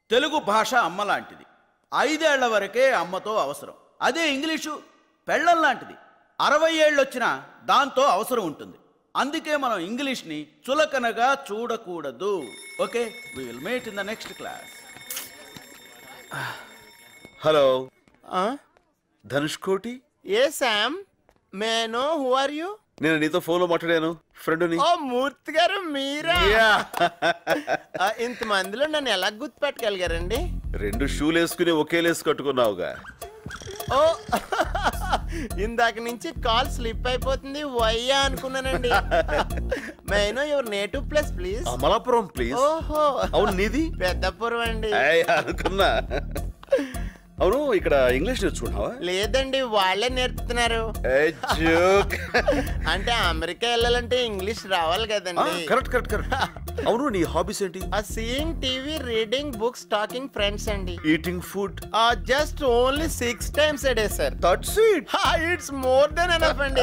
తెలుగు భాష అమ్మ లాంటిది ఐదేళ్ల వరకే అమ్మతో అవసరం అదే ఇంగ్లీషు పెళ్ళం లాంటిది అరవై ఏళ్ళు వచ్చినా దాంతో అవసరం ఉంటుంది అందుకే మనం ఇంగ్లీష్ని చులకనగా చూడకూడదు okay we will meet in the next class hello Dhanush Koti a Sam may know who are you నేను నీతో ఫోన్లో మాట్లాడాను ఫ్రెండ్ని ఓ మూర్తి గారు మీరా ఆ, ఇంతమందిలో నన్ను ఎలా గుర్తుపెట్టగలిగారండి రెండు షూలు వేసుకుని ఒకే లేసు కట్టుకున్నావుగా ఓ ఇందాక నుంచి కాల్ స్లిప్ అయిపోతుంది వయ్యా అనుకున్నానండి may know your native place please Amalapuram please ఓహో అవును నీది పెద్దపురం అండి ఏయ్, అనుకున్నా అవును ఇక్కడ ఇంగ్లీష్ నేర్చుకున్నావా లేదండి వాళ్ళే నేర్పుతున్నారు ఏయ్, joke. అంటే అమెరికా వెళ్ళాలంటే ఇంగ్లీష్ రావాలి ఆ, కదండి కరెక్ట్ కరెక్ట్ కరెక్ట్ అవును నీ హాబీస్ ఏంటి ఆ seeing TV reading books talking friends అండి eating food just only six times a day sir that's it it's more than enough అండి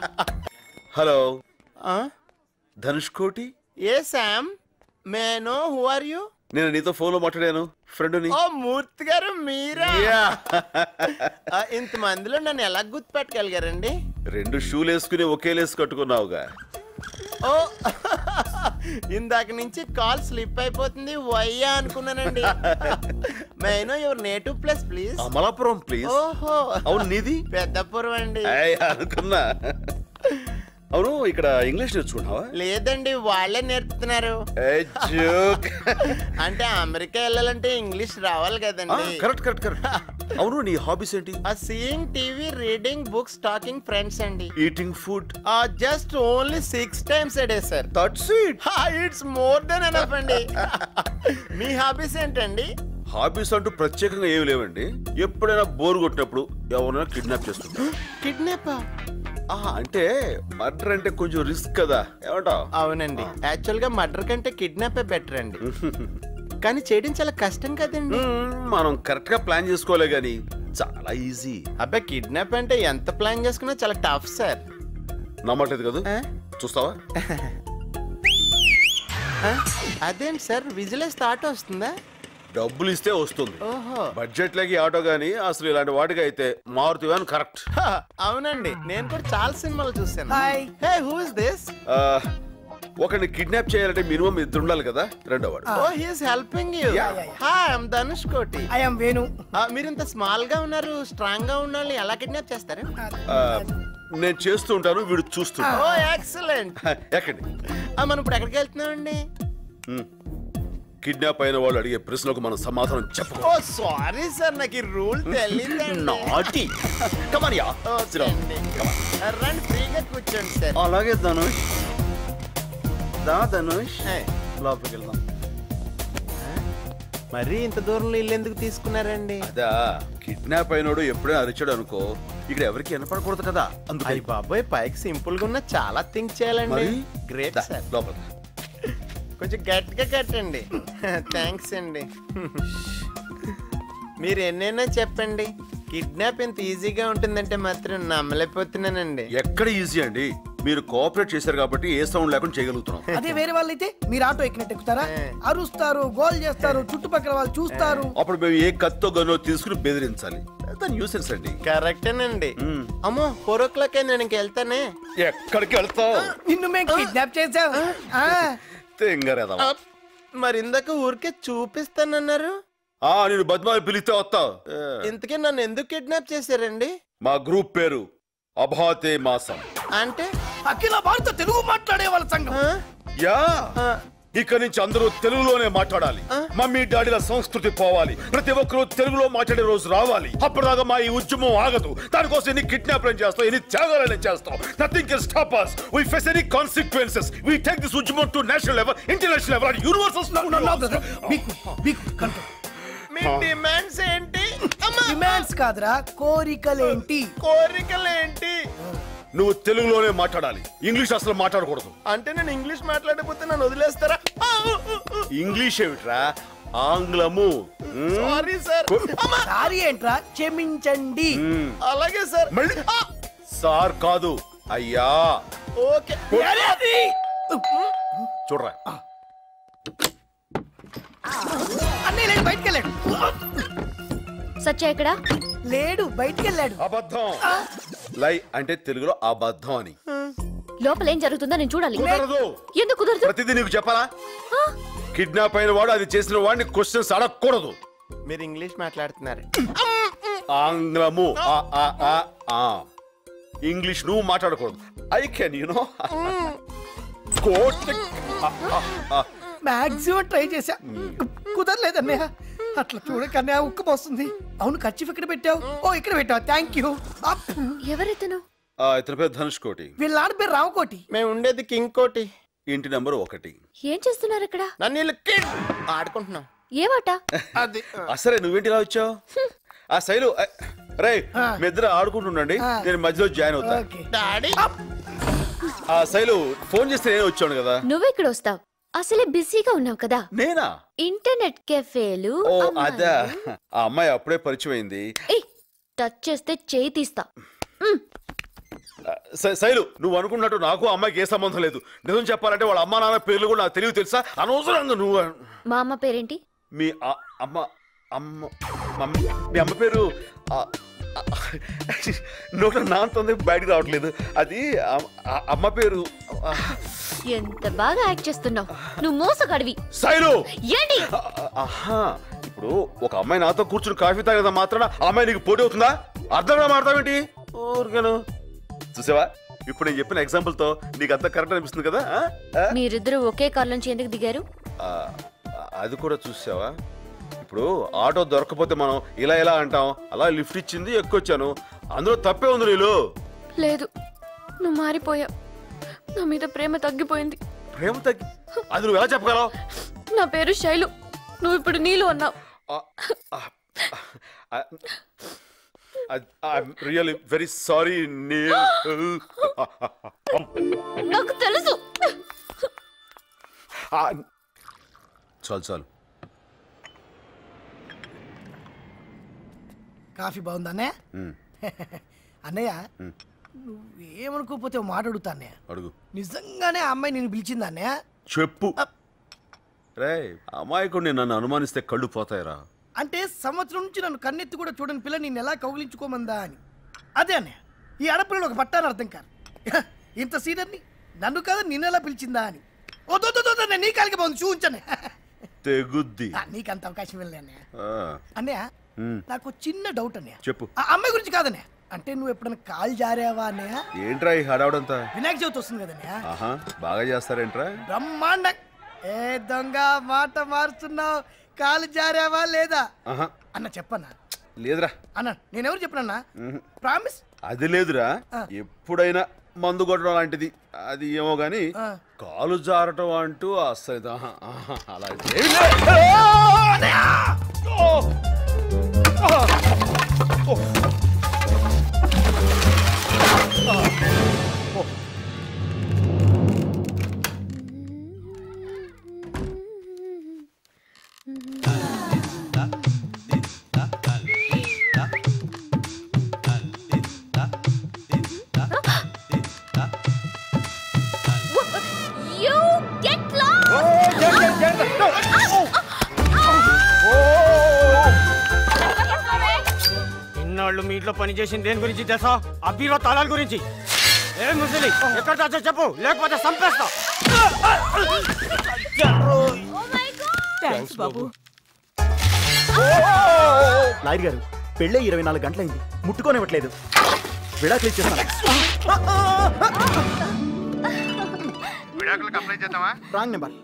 hello Dhanush Koti a Sam may know who are you నేను నీతో ఫోన్లో మాట్లాడాను ఫ్రెండ్ని ఓ మూర్తి గారు మీరా ఆ, ఇంతమందిలో నన్ను ఎలా గుర్తుపెట్టగలిగారండి రెండు షూలు వేసుకుని ఒకే లేసు కట్టుకున్నావుగా ఓ ఇందాక నుంచి కాల్ స్లిప్ అయిపోతుంది వయ్యా అనుకున్నానండి may know your native place please Amalapuram please ఓహో అవును నీది పెద్దపురం అండి ఏయ్, అనుకున్నా అవును ఇక్కడ ఇంగ్లీష్ నేర్చుకున్నావా లేదండి వాళ్ళే నేర్పుతున్నారు ఏయ్, joke. అంటే అమెరికా వెళ్ళాలంటే ఇంగ్లీష్ రావాలి ఆ, కదండి కరెక్ట్ కరెక్ట్ కరెక్ట్ అవును నీ హాబీస్ ఏంటి ఆ seeing TV reading books talking friends అండి eating food just only six times a day sir that's it it's more than enough అండి మీ హాబీస్ ఏంటండి హాబీస్ అంటూ ప్రత్యేకంగా ఏమి లేవండి ఎప్పుడైనా బోర్ కొట్టినప్పుడు ఎవరైనా కిడ్నాప్ చేస్తుంటా కిడ్నాప్ ఆ, అంటే మర్డర్ అంటే కొంచెం రిస్క్ కదా ఏమంటావ్ అవునండి యాక్చువల్ గా మర్డర్ కంటే కిడ్నాప్ బెటర్ అండి కానీ చేయడం చాలా కష్టం కదండి మ్మ్, మనం కరెక్ట్ గా ప్లాన్ చేసుకోలే గాని చాలా ఈజీ అబ్బాయి కిడ్నాప్ అంటే ఎంత ప్లాన్ చేసుకున్నా చాలా టఫ్ సార్ నమ్మట్లేదు కదా ఆ? చూస్తావా అదేంటి సార్ విజిలే స్టార్ట్ వస్తుందా డబ్బులు ఇస్తే వస్తుంది ఓహో బడ్జెట్ లకి ఆటో గానీ అసలు ఇలాంటి వాటికి అయితే మారుతి వ్యాన్ కరెక్ట్ హ, అవునండి నేను కూడా చాలా సినిమాలు చూసాను Hi. Hey who is this ఒకరిని కిడ్నాప్ చేయాలంటే మినిమం ఇద్దరు ఉండాలి కదా రెండో వాడు oh he's helping you Yeah, yeah, yeah. Hi I'm Dhanush Koti I'm Venu ఆ, మీరు ఇంత స్మాల్ గా ఉన్నారు స్ట్రాంగ్ గా ఉన్న వాళ్ళని ఎలా కిడ్నాప్ చేస్తారు ఆ, నేను చేస్తూ ఉంటాను వీడు చూస్తుంటాను ఓ ఎక్సలెంట్ ఎక్కండి మనం ఇప్పుడు ఎక్కడికి వెళ్తున్నామండి కిడ్నాప్ అయిన వాళ్ళు అడిగే ప్రశ్నలకు మనం సమాధానం ఓ చెప్పకూడదు సారీ సార్ నాకు ఈ రూల్ తెలియదండి నాటి కమరియా ఓకే అండి. రండి ఫ్రీగా కూర్చోండి సార్ అలాగే ధనుష్ దా ధనుష్ ఏ, లోపలికి వెళ్దాం మరీ ఇంత దూరంలో ఇల్లు ఎందుకు తీసుకున్నారండి అదా కిడ్నాప్ అయినోడు ఎప్పుడైనా అరిచాడు అనుకో ఇక్కడ ఎవరికి వినపడకూడదు కదా అందుకని అయ్యి బాబాయ్ పైకి సింపుల్ గా ఉన్న చాలా థింక్ చేయాలండి మరి గ్రేట్ దా, సార్ లోపలికి కొంచెం గట్టిగా కట్టండి థ్యాంక్స్ అండి మీరు ఎన్నైనా చెప్పండి కిడ్నాప్ ఇంత ఈజీగా ఉంటుందంటే మాత్రం నమ్మలేకపోతున్నానండి ఎక్కడ ఈజీ అండి మీరు కోఆపరేట్ చేశారు కాబట్టి ఏ సౌండ్ లేకుండా చేయగలుగుతున్నాం అదే వేరే వాళ్ళైతే మీరు ఆటో ఎక్కినట్టు ఎక్కుతారా ఏ. అరుస్తారు గోల్ చేస్తారు చుట్టుపక్కల వాళ్ళు చూస్తారు అప్పుడు మేము ఏ కత్తో గన్నో తీసుకుని బెదిరించాలి దాని న్యూసెన్స్ అండి కరెక్టేనండి అమ్మో ఫోర్ ఓ క్లాక్ అయింది నేను ఇంక వెళ్తానే ఎక్కడికి వెళ్తావు నిన్ను మేము కిడ్నాప్ చేసాం ఆ, తెంగరేదా ఆ, మరి ఇందాక ఊరికే చూపిస్తానన్నారు ఆ నేను బద్మాలు పిలిస్తే వస్తావు ఏ, ఇంతకీ నన్ను ఎందుకు కిడ్నాప్ చేశారండి మా గ్రూప్ పేరు అభాతే మాసం అంటే అఖిల భారత తెలుగు మాట్లాడే వాళ్ళ సంఘం ఆ? యా ఆ, ఇక్కడి నుంచి అందరూ తెలుగులోనే మాట్లాడాలి మమ్మీ డాడీల సంస్కృతి పోవాలి ప్రతి ఒక్కరూ తెలుగులో మాట్లాడే రోజు రావాలి అప్పటిదాకా మా ఈ ఉద్యమం ఆగదు దానికోసం ఎన్ని కిడ్నాప్లను చేస్తాం ఎన్ని త్యాగాలను చేస్తాం nothing can stop us we face any consequences we take this ఉద్యమం to national level international level and universal మీ డిమాండ్స్ ఏంటి అమ్మా డిమాండ్స్ కాదురా కోరికలేంటి కోరికలు ఏంటి నువ్వు తెలుగులోనే మాట్లాడాలి ఇంగ్లీష్ అసలు మాట్లాడకూడదు అంటే నేను ఇంగ్లీష్ మాట్లాడకపోతే నన్ను వదిలేస్తారా ఇంగ్లీష్ ఏమిట్రా ఆంగ్లము మ్మ్? సారీ సార్ సారీ ఏంట్రా క్షమించండి అలాగే సార్ మళ్ళీ సార్ కాదు అయ్యా ఓకే చూడరా అన్నీ లేని బయటికి వెళ్ళాడు సత్య ఇక్కడ లేడు బయటికి వెళ్ళాడు అబద్ధం లై అంటే తెలుగులో అబద్ధం అని లోపల ఏం జరుగుతుందో నేను చూడాలి కుదరదు ఎందుకు కుదరదు ప్రతిదీ నీకు చెప్పాలా కిడ్నాప్ అయిన వాడు అది చేసిన వాడిని క్వశ్చన్స్ అడగకూడదు మీరు ఇంగ్లీష్ మాట్లాడుతున్నారు ఆంగ్లము ఆ, ఆ, ఆ, ఆ. ఇంగ్లీష్ నువ్వు మాట్లాడకూడదు I can you know quote maximum try చేశా కుదరలేదు అన్నయ్య అట్లా చూడకన్నయ్య ఉక్క పోస్తుంది అవును ఖర్చు ఇక్కడ పెట్టావు ఓ ఇక్కడ పెట్టావు థ్యాంక్ యూ అప్. ఎవరెత్తను ఇతని పేరు ధనుష్ కోటి వీళ్ళ నాన్న పేరు రామకోటి మేము ఉండేది కింగ్ కోటి ఇంటి నెంబర్ ఒకటి ఏం చేస్తున్నారు ఇక్కడ నన్ను వీళ్ళు కిడ్ ఆడుకుంటున్నాం ఏమాట అది అసలే నువ్వేంటి ఇలా వచ్చావు ఆ శైలు రే మీ ఇద్దరు ఆడుకుంటుండండి ఆ. నేను మధ్యలో జాయిన్ అవుతా ఓకే డాడీ ఆ శైలు ఫోన్ చేస్తే నేను వచ్చాను కదా నువ్వెక్కడ వస్తావు అసలే బిజీగా ఉన్నావు కదా నేనా ఇంటర్నెట్ కెఫేలు ఓ అమ్మాయిలు. అదా ఆ అమ్మాయి అప్పుడే పరిచయం అయింది ఏయ్, టచ్ చేస్తే చేయి తీస్తా మ్, ఆ, శై- శైలు నువ్వు అనుకున్నట్టు నాకు ఆ అమ్మాయికి ఏ సంబంధం లేదు నిజం చెప్పాలంటే వాళ్ళ అమ్మా నాన్న పేర్లు కూడా నాకు తెలివి తెలుసా అనవసరంగా నువ్వు మా అమ్మ పేరేంటి మీ ఆ- అమ్మ అమ్మ మమ్మీ మీ అమ్మ పేరు ఆ, ఆ, నోట నాంతుంది బయటికి రావట్లేదు అది ఆ- ఆ అమ్మ పేరు ఆ, ఎంత బాగా యాక్ట్ చేస్తున్నావు నువ్వు మోసగాడివి శైలు ఏంటి ఆ- ఆహా ఇప్పుడు ఒక అమ్మాయి నాతో కూర్చుని కాఫీ తాగేదా మాత్రాన ఆ అమ్మాయి నీకు పోటీ అవుతుందా అర్థంగా మాడతావేంటి ఊరికను చూసావా ఇప్పుడు నేను చెప్పిన ఎగ్జాంపుల్ తో నీకు అంత కరెక్ట్ అనిపిస్తుంది కదా ఆ? ఆ? మీరిద్దరూ ఒకే కార్ నుంచి ఎందుకు దిగారు ఆ, అది కూడా చూసావా ఇప్పుడు ఆటో దొరకపోతే మనం ఇలా ఇలా అంటాం అలా లిఫ్ట్ ఇచ్చింది ఎక్కొచ్చాను అందులో తప్పే ఉంది నీళ్ళు లేదు నువ్వు మారిపోయావు నా మీద ప్రేమ తగ్గిపోయింది ప్రేమ తగ్గి అది నువ్వు ఎలా చెప్పగలవు నా పేరు శైలు నువ్వు ఇప్పుడు నీళ్ళు అన్నావు రియల్లీ వెరీ సారీ నీల్ నాకు తెలుసు చాలు చాలు కాఫీ బాగుందా అన్నయ్య ఉమ్, అన్నయ్య నువ్వేమనుకోకపోతే ఓ మాట అడుగుతా అన్నయ్య అడుగు నిజంగానే ఆ అమ్మాయి నేను పిలిచిందా అన్నయ్య చెప్పు రే అమాయకుడిని నన్ను అనుమానిస్తే కళ్ళు పోతాయిరా అంటే సంవత్సరం నుంచి నన్ను కన్నెత్తి కూడా చూడని పిల్ల నేను ఎలా కౌగిలించుకోమందా అని అదే అన్నయ్య ఈ ఆడపిల్లలు ఒక పట్టాను అర్థం కాదు ఇంత సీనియర్ని నన్ను కాదు నిన్ను ఎలా పిలిచిందా అని వద్దొద్దు నీ కాలికి బాగుంది చూపించండి తెగుద్ది నీకు అంత అవకాశం వెళ్ళలే అన్నయ్య ఆ, అన్నయ్య ఉమ్, నాకు ఒక చిన్న డౌట్ అన్నయ్య చెప్పు ఆ అమ్మాయి గురించి కాదన్నయ్య అంటే నువ్వు ఎప్పుడైనా కాల్ జారావా అన్నయ్య ఏంట్రా ఈ హడావుడంతా వినాయక చవితి వస్తుంది కదన్నయ్య ఆహా బాగా చేస్తారేంట్రా బ్రహ్మాండ ఏ దొంగ మాట మారుతున్నావు కాలు జారావా లేదా ఆహా అన్న చెప్పన్నా లేదురా అన్న నేనెవరు చెప్పనన్నా ప్రామిస్ అది లేదురా ఎప్పుడైనా మందు కొట్టడం లాంటిది అది ఏమో గాని ఆ. కాలు జారటం అంటూ అస్సలు ఆహా, ఆహా, అలా ఏమీ లేదు. యూ గెట్ లాస్ట్ ఇన్నాళ్ళు మీ ఇంట్లో పని చేసింది దేని గురించి తెలుసా ఆ బీరో తాళాల గురించి ఏ ముసలి ఎక్కడ దాచో చెప్పు లేకపోతే చంపేస్తా థ్యాంక్స్ బాబు లాయర్ గారు పెళ్ళే ఇరవై నాలుగు గంటలైంది ముట్టుకోనివ్వట్లేదు విడాకులు ఇచ్చేస్తాను రాంగ్ నెంబర్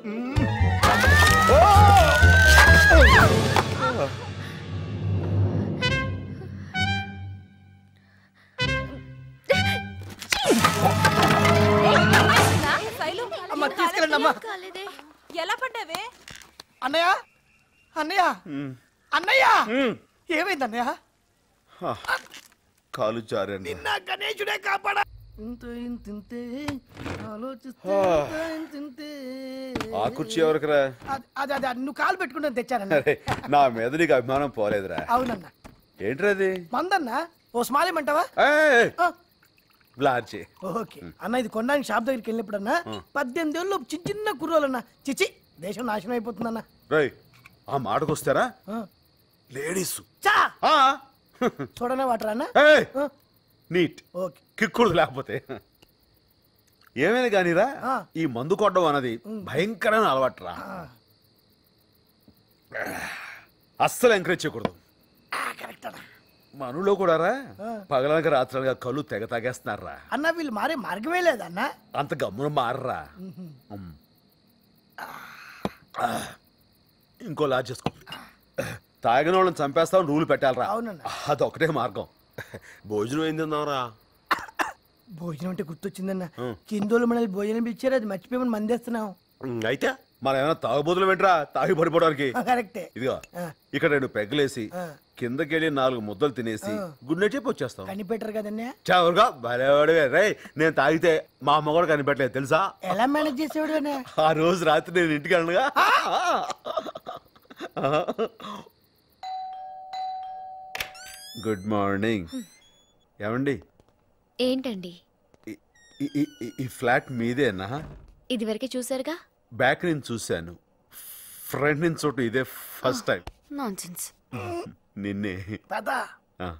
అమ్మ తీసుకెళ్ళండి అమ్మా ఎలా పడ్డావే అన్నయ్య అన్నయ్య అన్నయ్య ఏమైంది అన్నయ్య కాలు జారాను నిన్న గణేశుడే కాపాడా ఇంత ఇంతింతే, ఆలోచిస్తే ఇంత ఇంతింతే. ఆ కుర్చీ ఎవరికిరా అది అది అది అది నువ్వు కాలు పెట్టుకుంటే తెచ్చానన్న అరే నా మీద నీకు అభిమానం పోలేదురా అవునన్న ఏంట్రా అది మందన్న ఓ స్మాల్ ఏమంటావా ఏయ్, ఆ, బ్లార్చి ఓకే అన్న ఇది కొనడానికి షాప్ దగ్గరికి వెళ్ళినప్పుడన్నా పద్దెనిమిది ఏళ్ళు చిన్న చిన్న కుర్రోలన్నా చిచి దేశం నాశనం అయిపోతుందన్న రేయ్ ఆ మాటకొస్తారా లేడీస్ చా ఆ, చూడనే వాటర్ అన్న ఏయ్, నీట్ ఓకే కిక్కుడు లేకపోతే ఏమైనా కానీరా ఆ. ఈ మందు కొట్టడం అన్నది భయంకరమైన అలవాటురా అస్సలు ఎంకరేజ్ చేయకూడదు కరెక్ట్ అన్న మనలో కూడా రా పగలనక రాత్రనగా కళ్ళు తెగ తాగేస్తున్నారా అన్న వీళ్ళు మారే మార్గమే లేదన్న అంత గమ్మున మారరా ఉమ్. ఆ. ఇంకో లాజ్ చేసుకో తాగిన వాళ్ళని చంపేస్తాం రూలు పెట్టాలరా అవునన్న. అదొకటే మార్గం భోజనం ఏం తిందాంరా భోజనం అంటే గుర్తొచ్చిందన్న కిందోళ్ళు మనల్ని భోజనం పిలిచారు అది మర్చిపోయి మందేస్తున్నాం అయితే మనం ఏమైనా తాగుబోతులు వెంట్రా తాగి పడిపోవడానికి కరెక్టే ఇదిగో ఆ. ఇక్కడ రెండు పెగ్గలేసి ఆ. కిందకెళ్ళి నాలుగు ముద్దలు తినేసి గుడ్ నైట్ చెప్పి వచ్చేస్తాం కనిపెట్టరు కదన్నయ్య చవరుగా భలేవాడివే రే నేను తాగితే మా అమ్మ కూడా కనిపెట్టలేదు తెలుసా ఎలా మేనేజ్ చేసేవాడు అన్న ఆ రోజు రాత్రి నేను ఇంటికి వెళ్ళనుగా గుడ్ మార్నింగ్ ఏమండి ఏంటండి ఈ- ఈ- ఈ- ఈ- ఈ ఫ్లాట్ మీదేనా ఇదివరకే చూసారుగా బ్యాక్ నుంచి చూశాను ఫ్రంట్ నుంచి చోటు ఇదే ఫస్ట్ టైం నాన్సెన్స్ నిన్నే పద ఆ.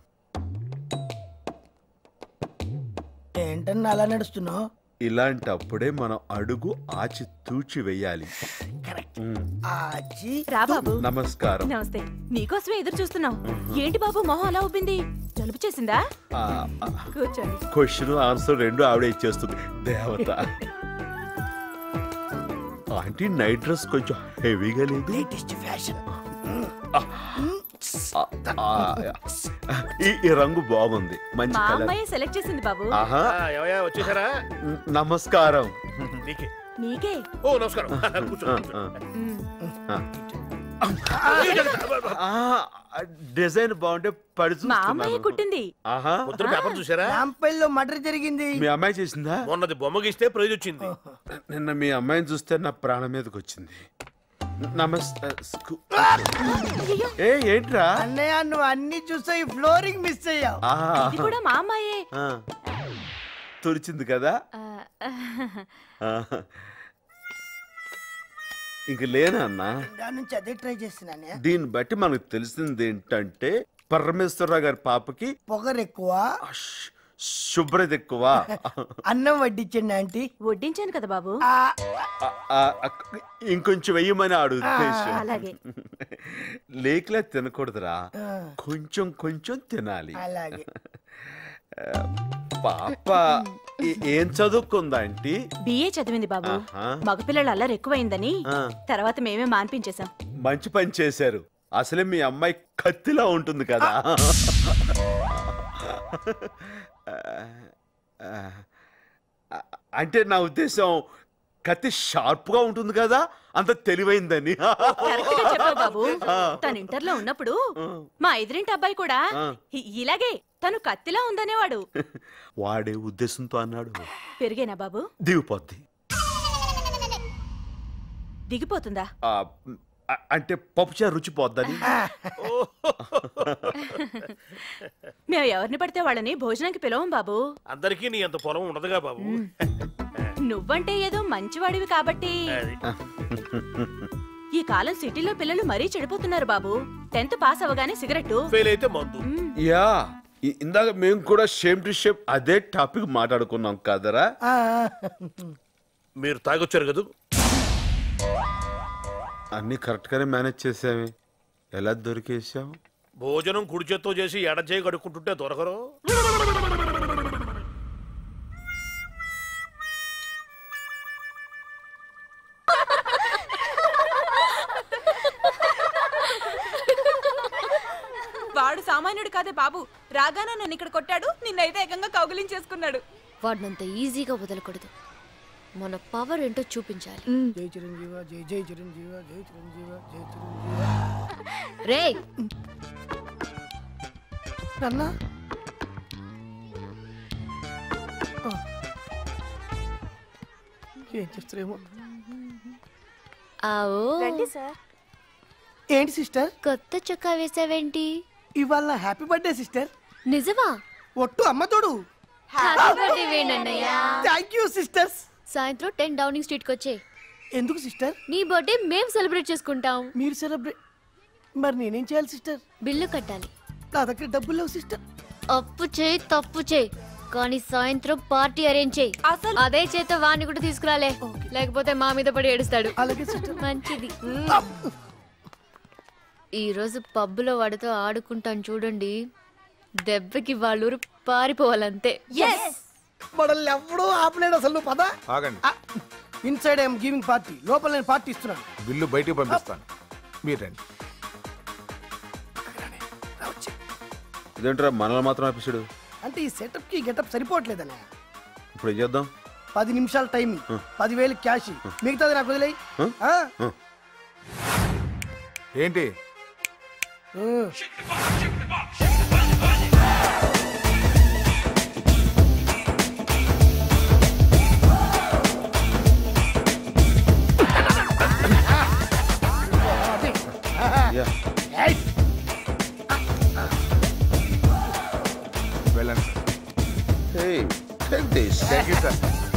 ఏంటన్నా అలా నడుస్తున్నావు ఇలాంటప్పుడే మనం అడుగు ఆచి తూచి వెయ్యాలి ఉమ్. ఆచి రా బాబు నమస్కారం నమస్తే నీకోసమే ఎదురు చూస్తున్నాం ఏంటి బాబు మొహం అలా ఉబ్బింది జలుబు చేసిందా ఆ, ఆ, కూర్చోండి క్వశ్చన్ ఆన్సర్ రెండు ఆవిడ ఇచ్చేస్తుంది దేవత ఆంటీ నైట్ డ్రెస్ కొంచెం హెవీగా లేదు లేటెస్ట్ ఫ్యాషన్ ఆ, ఆ, ఈ ఈ రంగు బాగుంది మంచి మా కలర్ అమ్మాయి సెలెక్ట్ చేసింది బాబు ఆహా ఏమయ్యా వచ్చేసారా న- నమస్కారం నీకే నీకే ఓ నమస్కారం కూర్చో ఆ, ఆ. ఆ, డిజైన్ బాగుంటే పడి మా అమ్మాయి చూస్తున్నాను కుట్టింది ఆహా పొద్దున పేపర్ చూసారా రాంపల్లిలో మర్డర్ జరిగింది మీ అమ్మాయి చేసిందా మొన్నది బొమ్మ గీస్తే ప్రైజ్ వచ్చింది నిన్న మీ అమ్మాయిని చూస్తే నా ప్రాణం మీదకి వచ్చింది నమస్తే స్కూ- ఏ ఏంట్రా అన్నయ్య నువ్వు అన్ని చూసా ఈ ఫ్లోరింగ్ మిస్ అయ్యావు ఆ, ఇది కూడా మా అమ్మాయే ఆ. తుడిచింది కదా ఆ, ఆ. ఇంక లేనా అన్నా దాని నుంచి అదే ట్రై చేస్తున్నానే దీన్ని బట్టి మనకు తెలిసింది ఏంటంటే పరమేశ్వరరావు గారి పాపకి పొగరు ఎక్కువ ఆ శు- శుభ్రత ఎక్కువ అన్నం వడ్డించండి ఆంటీ వడ్డించాను కదా బాబు ఆ, ఆ, ఆ, ఆ, ఇంకొంచెం వెయ్యమని ఆడు ఉద్దేశం అలాగే లేకలే తినకూడదురా కొంచెం కొంచెం తినాలి అలాగే పాప ఏ- ఏం చదువుకుందా ఆంటీ బిఏ చదివింది బాబు ఆహా. మగపిల్లలు అల్లరి ఎక్కువైందని ఆ. తర్వాత మేమే మాన్పించేశాం మంచి పని చేశారు అసలే మీ అమ్మాయి కత్తిలా ఉంటుంది కదా అంటే నా ఉద్దేశం కత్తి షార్ప్ గా ఉంటుంది కదా అంత తెలివైందని కరెక్ట్ గా చెప్పావు బాబు తను ఇంటర్ లో ఉన్నప్పుడు మా ఎదురింటి అబ్బాయి కూడా ఇ- ఇలాగే తను కత్తిలా ఉందనేవాడు వాడే ఉద్దేశంతో అన్నాడు పెరిగేనా బాబు దిగిపోద్ది దిగిపోతుందా ఆ, అ- అంటే పప్పుచారు రుచి పోద్దని మేము ఎవరిని పడితే వాళ్ళని భోజనానికి పిలవం బాబు అందరికీ నీ అంత పొలం ఉండదుగా బాబు నువ్వంటే ఏదో మంచివాడివి కాబట్టి అది. ఈ కాలం సిటీలో పిల్లలు మరీ చెడిపోతున్నారు బాబు టెన్త్ పాస్ అవ్వగానే సిగరెట్ ఫెయిల్ అయితే మందు యా ఇ- ఇందాక మేము కూడా షేమ్ టు షేమ్ అదే టాపిక్ మాట్లాడుకున్నాం కదరా ఆ, మీరు తాగొచ్చారు కదా అన్ని కరెక్ట్ గానే మేనేజ్ చేసామే ఎలా దొరికేసాం భోజనం కుడి చేత్తో చేసి ఎడ చేయి కడుక్కుంటుంటే దొరకరు వాడు సామాన్యుడు కాదే బాబు రాగానే నన్ను ఇక్కడ కొట్టాడు నిన్నైతే ఏకంగా కౌగులించేసుకున్నాడు వాడినంత ఈజీగా వదలకూడదు మన పవర్ ఏంటో చూపించాలి జై చిరంజీవ జై జై చిరంజీవ జై చిరంజీవ జై చిరంజీవ రే నాన్న ఆ. ఏం చేస్తారేమో ఆవో సార్ ఏంటి సిస్టర్ కొత్త చొక్కా వేసావేంటి ఇవాళ నా హ్యాపీ బర్త్డే సిస్టర్ నిజమా ఒట్టు అమ్మ తోడు హ్యాపీ బర్త్డే వేణన్నయ్య థ్యాంక్ యూ సిస్టర్స్ సాయంత్రం టెన్ డౌనింగ్ స్ట్రీట్ కి వచ్చే ఎందుకు సిస్టర్ నీ బర్త్డే మేం సెలబ్రేట్ చేసుకుంటాం మీరు సెలబ్రేట్ మరి నేనేం చేయాలి సిస్టర్ బిల్లు కట్టాలి నా దగ్గర డబ్బులు లేవు సిస్టర్ అప్పు చేయి తప్పు చేయి కానీ సాయంత్రం పార్టీ అరేంజ్ చేయి అసలు అదే చేత వాణ్ణి కూడా తీసుకురాలే లేకపోతే మా మీద పడి ఏడుస్తాడు అలాగే సిస్టర్ మంచిది ఈ రోజు పబ్బులో వాడితో ఆడుకుంటాను చూడండి దెబ్బకి వాళ్ళూరు పారిపోవాలంతే మనల్ని ఎవడూ ఆపలేడు అసలు నువ్వు పద ఆగండి ఇన్సైడ్ ఐఎమ్ గివింగ్ పార్టీ లోపల నేను పార్టీ ఇస్తున్నాను బిల్లు బయటికి పంపిస్తాను మీరు రండి ఇదేంట్రా మనల్ని మాత్రం ఆపిస్తాడు అంటే ఈ సెటప్ కి గెటప్ సరిపోవట్లేదనే ఇప్పుడు ఏం చేద్దాం పది నిమిషాల టైం పదివేలు క్యాష్ మిగతాది నాకు వదిలేయి ఆ? ఏంటి ఆ. యా ఏయ్! వెళ్ళండి sir hey take this thank you sir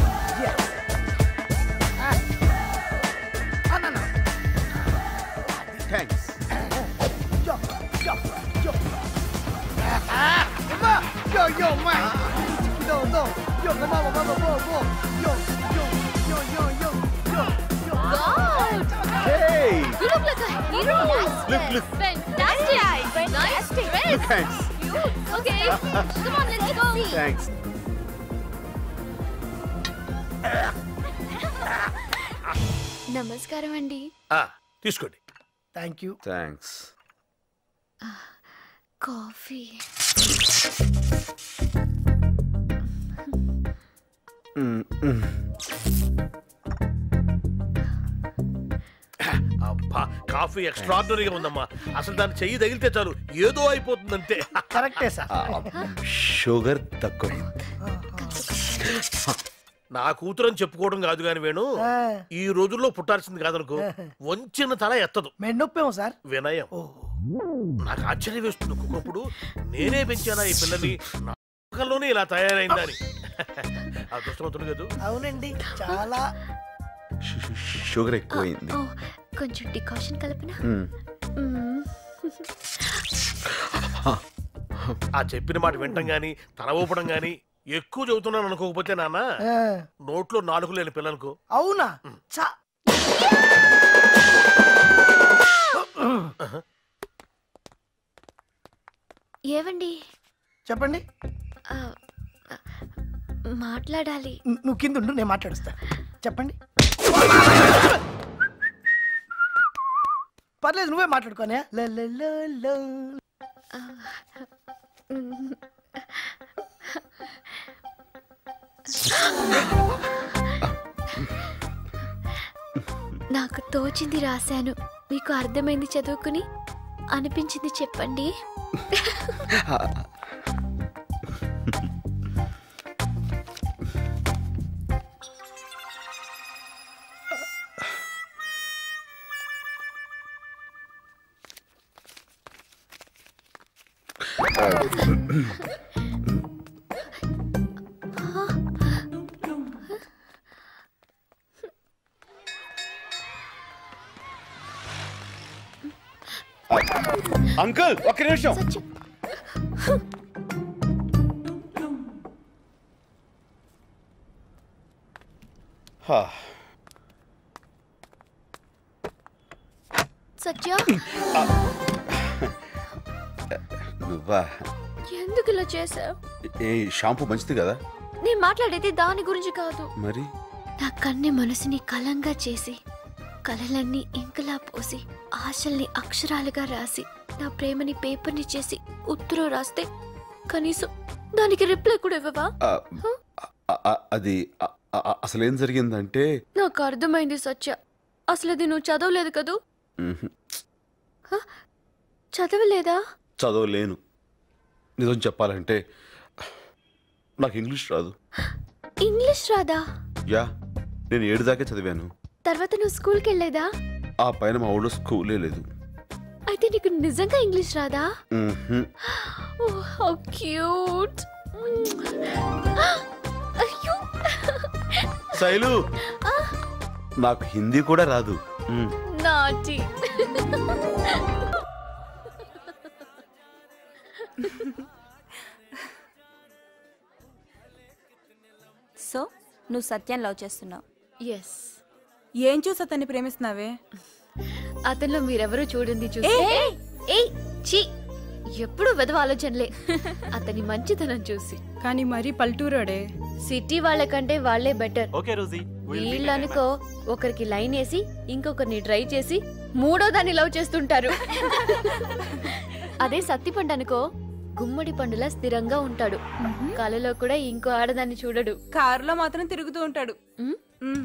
ఆ, నా, నా. Thanks Yo, yo, yo. Ah, Emma, yo, yo, man. No, no, yo, come on, vamos, vamos, vamos. Yo, yo, yo, yo, yo, yo, yo. Hey You look like a hero. Look, look. Fantastic. Nice dress. Thanks Okay. Come on, let's go. Thanks నమస్కారం అండి ఆ, తీసుకోండి thank you thanks coffee అబ్బా coffee ఎక్స్ట్రాడినరీగా ఉందమ్మా అసలు దాన్ని చెయ్యి తగిలితే చాలు ఏదో అయిపోతుందంటే కరెక్టే సార్ షుగర్ తక్కువ నా కూతురు అని చెప్పుకోవడం కాదు కాని వేణు ఆ. ఈ రోజుల్లో పుట్టాల్సింది కాదనుకో వంచిన తల ఎత్తదు మెండొప్పేమో సార్ వినయం ఓ నాకు ఆశ్చర్యం వేస్తుంది ఒక్కొక్కప్పుడు నేనే పెంచానా ఈ పిల్లని నా పక్కలోనే ఇలా తయారైందని అదృష్టవంతుడు కదూ అవునండి చాలా షుగర్ ఎక్కువైంది ఓ కొంచెం డికాషన్ కలపనా మ్మ్. మ్మ్. ఆ చెప్పిన మాట వింటం గాని తల ఊపడం గాని ఎక్కువ చదువుతున్నాను అనుకోకపోతే నాన్న ఆ, నోట్లో నాలుగు లేని పిల్లలకు అవునా చా ఏవండి చెప్పండి ఆ, ఆ, మాట్లాడాలి ను- నువ్వు కింద ఉండు నేను మాట్లాడుస్తా చెప్పండి పర్లేదు నువ్వే మాట్లాడుకోనే ల ల ల ల. నాకు తోచింది రాశాను మీకు అర్థమైంది చదువుకుని అనిపించింది చెప్పండి అంకుల్ ఒక్క నిమిషం సత్యం హా, సత్య నువ్వా ఎందుకు ఇలా చేసావు ఏ షాంపూ మంచిది కదా నేను మాట్లాడేది దాని గురించి కాదు మరి నా కన్నె మనసుని కలంగా చేసి కలలన్నీ ఇంకలా పోసి ఆశల్ని అక్షరాలుగా రాసి నా ప్రేమని పేపర్ని చేసి ఉత్తరం రాస్తే కనీసం దానికి రిప్లై కూడా ఇవ్వవా ఆ, ఆ, ఆ, అది ఆ, ఆ, అసలు ఏం జరిగిందంటే నాకు అర్థమైంది సత్య అసలు అది నువ్వు చదవలేదు కదూ మ్హూ, చదవలేదా చదవలేను నిజం చెప్పాలంటే నాకు ఇంగ్లీష్ రాదు ఇంగ్లీష్ రాదా యా నేను ఏడు దాకే చదివాను తర్వాత నువ్వు స్కూల్కి వెళ్ళేదా ఆ పైన మా ఊళ్ళో స్కూలే లేదు అయితే నీకు నిజంగా ఇంగ్లీష్ రాదా మ్హూ. ఓ హౌ క్యూట్ అయ్యో శైలు నాకు హిందీ కూడా రాదు మ్. నాటి సో నువ్వు సత్యం లవ్ చేస్తున్నావు ఎస్ ఏం చూసి అతన్ని ప్రేమిస్తున్నావే అతనిలో మీరెవరూ చూడండి చూసి ఏయ్ చీ ఎప్పుడు వెదవ ఆలోచనలే అతని మంచితనం చూసి కానీ మరీ పల్టూరాడే సిటీ వాళ్ళకంటే వాళ్ళే బెటర్ ఓకే రోజీ వీళ్ళు అనుకో ఒకరికి లైన్ వేసి ఇంకొకరిని డ్రై చేసి మూడో దాన్ని లవ్ చేస్తుంటారు అదే సత్తి పండు అనుకో గుమ్మడి పండులా స్థిరంగా ఉంటాడు కలలో కూడా ఇంకో ఆడదాన్ని చూడడు కారులో మాత్రం తిరుగుతూ ఉంటాడు ఉమ్? మ్.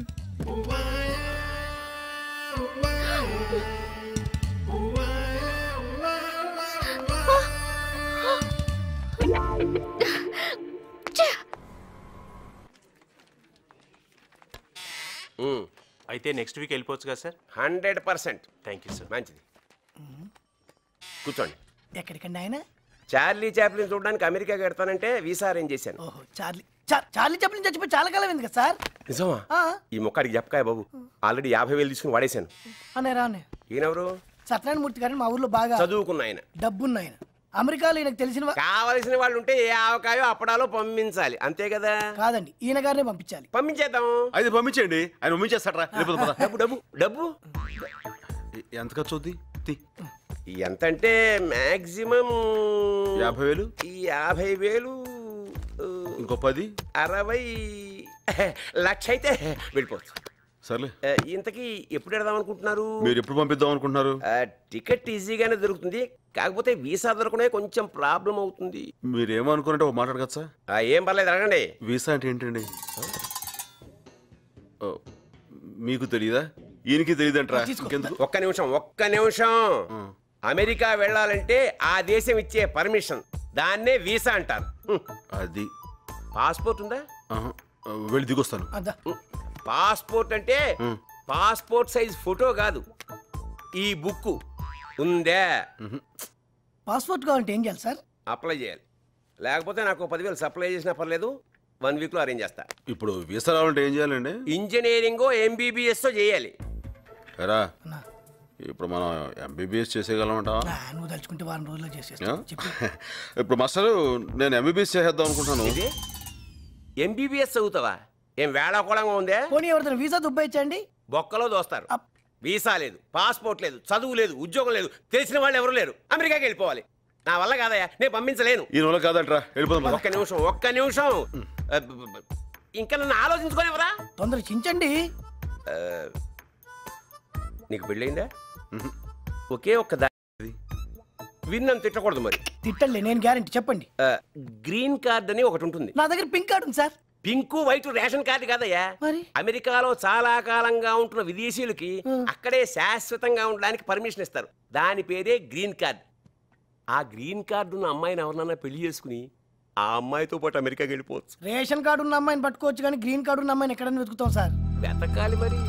అయితే నెక్స్ట్ వీక్ వెళ్ళిపోవచ్చు కదా sir hundred percent thank you sir మంచిది కూర్చోండి ఎక్కడికండి ఆయన చార్లీ చాప్లిన్ చూడడానికి అమెరికాకి వెడతానంటే వీసా అరేంజ్ చేశాను ఓహో చార్లీ చా- చార్లీ చెప్పిన చచ్చిపోయి చాలా కాలం అయింది కదా సార్ నిజమా ఆ, ఈ మొక్కడికి చెప్పకాయ బాబు ఆల్రెడీ యాభై వేలు తీసుకుని వాడేశాను అనే రానే ఈయనెవరు సత్యనారాయణ మూర్తి గారిని మా ఊర్లో బాగా చదువుకున్న ఆయన డబ్బున్న ఆయన అమెరికాలో ఈయనకు తెలిసిన వా- కావలసిన వాళ్ళు ఉంటే ఏ ఆవకాయో అప్పడాలో పంపించాలి అంతే కదా కాదండి ఈయన గారినే పంపించాలి పంపించేద్దాం అయితే పంపించేయండి ఆయన పంపించేస్తాడరా వెళ్ళిపోదాం పద. డబ్బు డబ్బు డబ్బు ఎంత ఖర్చు అవుద్ది తీ. ఎంత అంటే మాక్సిమం యాభై వేలు ఈ యాభై వేలు ఆ, ఇంకో పది అరవై లక్ష అయితే వెళ్ళిపోవచ్చు సర్లే ఆ, ఇంతకీ ఎప్పుడు వెడదాం అనుకుంటున్నారు మీరు ఎప్పుడు పంపిద్దాం అనుకుంటున్నారు ఆ, టికెట్ ఈజీగానే దొరుకుతుంది కాకపోతే వీసా దొరకనే కొంచెం ప్రాబ్లం అవుతుంది మీరు ఏమనుకున్నట్టే ఒక మాట్లాడగచ్చా ఆ, ఏం పర్లేదు అడగండి వీసా అంటే ఏంటండి ఓ, మీకు తెలియదా ఈయనకి తెలియదంటరా ఇంకెందుకు ఒక్క నిమిషం ఒక్క నిమిషం అమెరికా వెళ్ళాలంటే ఆ దేశం ఇచ్చే పర్మిషన్ దాన్నే వీసా అంటారు హ్మ్. అది పాస్పోర్ట్ ఉందా ఆహా. వెళ్ళి దిగొస్తాను అదా పాస్పోర్ట్ అంటే పాస్పోర్ట్ సైజ్ ఫోటో కాదు ఈ బుక్ ఉందే పాస్పోర్ట్ కావాలంటే ఏం చేయాలి సార్ అప్లై చేయాలి లేకపోతే నాకు ఓ పదివేలు సప్లై చేసినా పర్లేదు వన్ వీక్లో అరేంజ్ చేస్తా ఇప్పుడు వీసా రావాలంటే ఏం చేయాలండి ఇంజనీరింగ్ ఎంబీబీఎస్ చేయాలి ఎరా ఇప్పుడు మనం ఎంబీబీఎస్ చేసేయగలమంటావా ఆ, నువ్వు తలుచుకుంటే వారం రోజుల్లో ఆ? చేసేస్తా చెప్పు ఇప్పుడు మాస్టర్ నేను ఎంబీబీఎస్ చేసేద్దాం అనుకుంటున్నాను ఇది ఎంబీబీఎస్ చదువుతావా ఏం వేళాకోళంగా ఉందే పోనీ ఎవరిదైనా వీసా దుబ్బాయించండి బొక్కలో దోస్తారు వీసా లేదు పాస్పోర్ట్ లేదు చదువు లేదు ఉద్యోగం లేదు తెలిసిన వాళ్ళు ఎవరు లేరు అమెరికాకి వెళ్ళిపోవాలి నా వల్ల కాదయ్యా నేను పంపించలేను ఈ నెల కాదంట్రా వెళ్ళిపోదాం పద. ఒక్క నిమిషం ఒక్క నిమిషం అ, బ, బ, బ. ఇంకా నన్ను ఆలోచించుకోనివరా తొందర చించండి నీకు పెళ్ళయిందా ఒకే ఒక్క దారి విన్నం తిట్టకూడదు మరి తిట్టండి నేను గ్యారంటీ చెప్పండి ఆ, గ్రీన్ కార్డ్ అని ఒకటి ఉంటుంది నా దగ్గర పింక్ కార్డు ఉంది sir pink white ration card కాదయ్యా మరి? అమెరికాలో చాలా కాలంగా ఉంటున్న విదేశీయులకి అక్కడే శాశ్వతంగా ఉండడానికి పర్మిషన్ ఇస్తారు దాని పేరే గ్రీన్ కార్డ్ ఆ గ్రీన్ కార్డు ఉన్న అమ్మాయిని ఎవరినన్నా పెళ్లి చేసుకుని ఆ అమ్మాయితో పాటు అమెరికాకి వెళ్ళిపోవచ్చు రేషన్ కార్డు ఉన్న అమ్మాయిని పట్టుకోవచ్చు కానీ గ్రీన్ కార్డు ఉన్న అమ్మాయిని ఎక్కడైనా వెతుకుతాం సార్ వెతకాలి మరి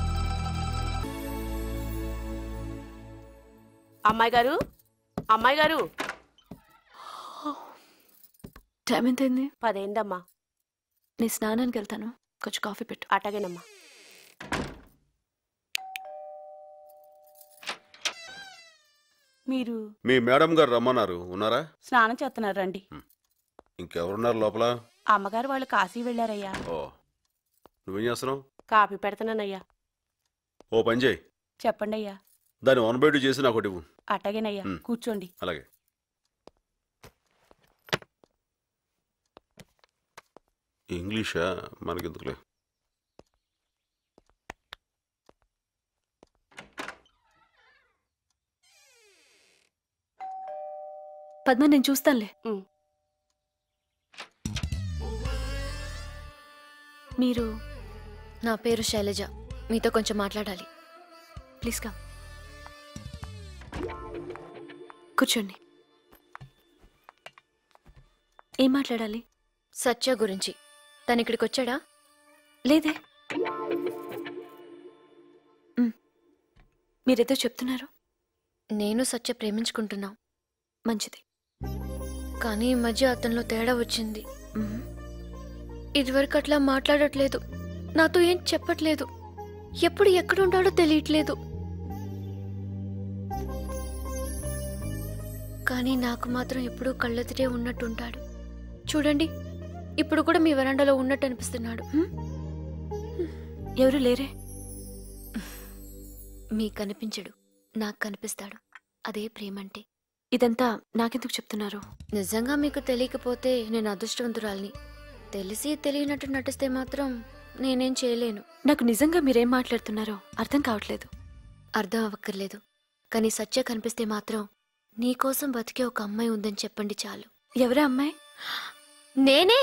అమ్మాయి గారు అమ్మాయి గారు టైం ఎంత అయింది పదేందమ్మా నేను స్నానానికి వెళ్తాను కొంచెం కాఫీ పెట్టు అటగేనమ్మా మీరు మీ మేడం గారు రమ్మన్నారు ఉన్నారా స్నానం చేస్తున్నారు రండి ఇంకెవరున్నారు లోపల అమ్మగారు వాళ్ళు కాశీ వెళ్ళారయ్యా ఓ నువ్వేం చేస్తున్నావు కాపీ పెడతానన్నయ్యా ఓ పని చేయి చెప్పండి అయ్యా దాన్ని వన్ బై టూ చేసి నాకు ఒకటి ఇవ్వు. అటగేనయ్యా మ్. కూర్చోండి అలాగే ఇంగ్లీషా మనకెందుకులే పద్మ నేను చూస్తానులే మ్. మీరు నా పేరు శైలజ మీతో కొంచెం మాట్లాడాలి ప్లీజ్ కమ్ కూర్చోండి ఏం మాట్లాడాలి సత్య గురించి తను ఇక్కడికి వచ్చాడా లేదే మ్. మీరేదో చెప్తున్నారు నేను సత్య ప్రేమించుకుంటున్నాం మంచిది కానీ ఈ మధ్య అతనిలో తేడా వచ్చింది మ్మ్. ఇదివరకు అట్లా మాట్లాడట్లేదు నాతో ఏం చెప్పట్లేదు ఎప్పుడు ఎక్కడుంటాడో తెలియట్లేదు కానీ నాకు మాత్రం ఎప్పుడూ కళ్ళెదుటే ఉన్నట్టుంటాడు చూడండి ఇప్పుడు కూడా మీ వరండాలో ఉన్నట్టు అనిపిస్తున్నాడు హ్మ్? ఎవరు లేరే మీకు కనిపించడు నాకు కనిపిస్తాడు అదే ప్రేమంటే ఇదంతా నాకెందుకు చెప్తున్నారు నిజంగా మీకు తెలియకపోతే నేను అదృష్టవంతురాల్ని తెలిసి తెలియనట్టు నటిస్తే మాత్రం నేనేం చేయలేను నాకు నిజంగా మీరేం మాట్లాడుతున్నారో అర్థం కావట్లేదు అర్థం అవ్వక్కర్లేదు కానీ సత్య కనిపిస్తే మాత్రం నీకోసం బతికే ఒక అమ్మాయి ఉందని చెప్పండి చాలు ఎవరా అమ్మాయి నేనే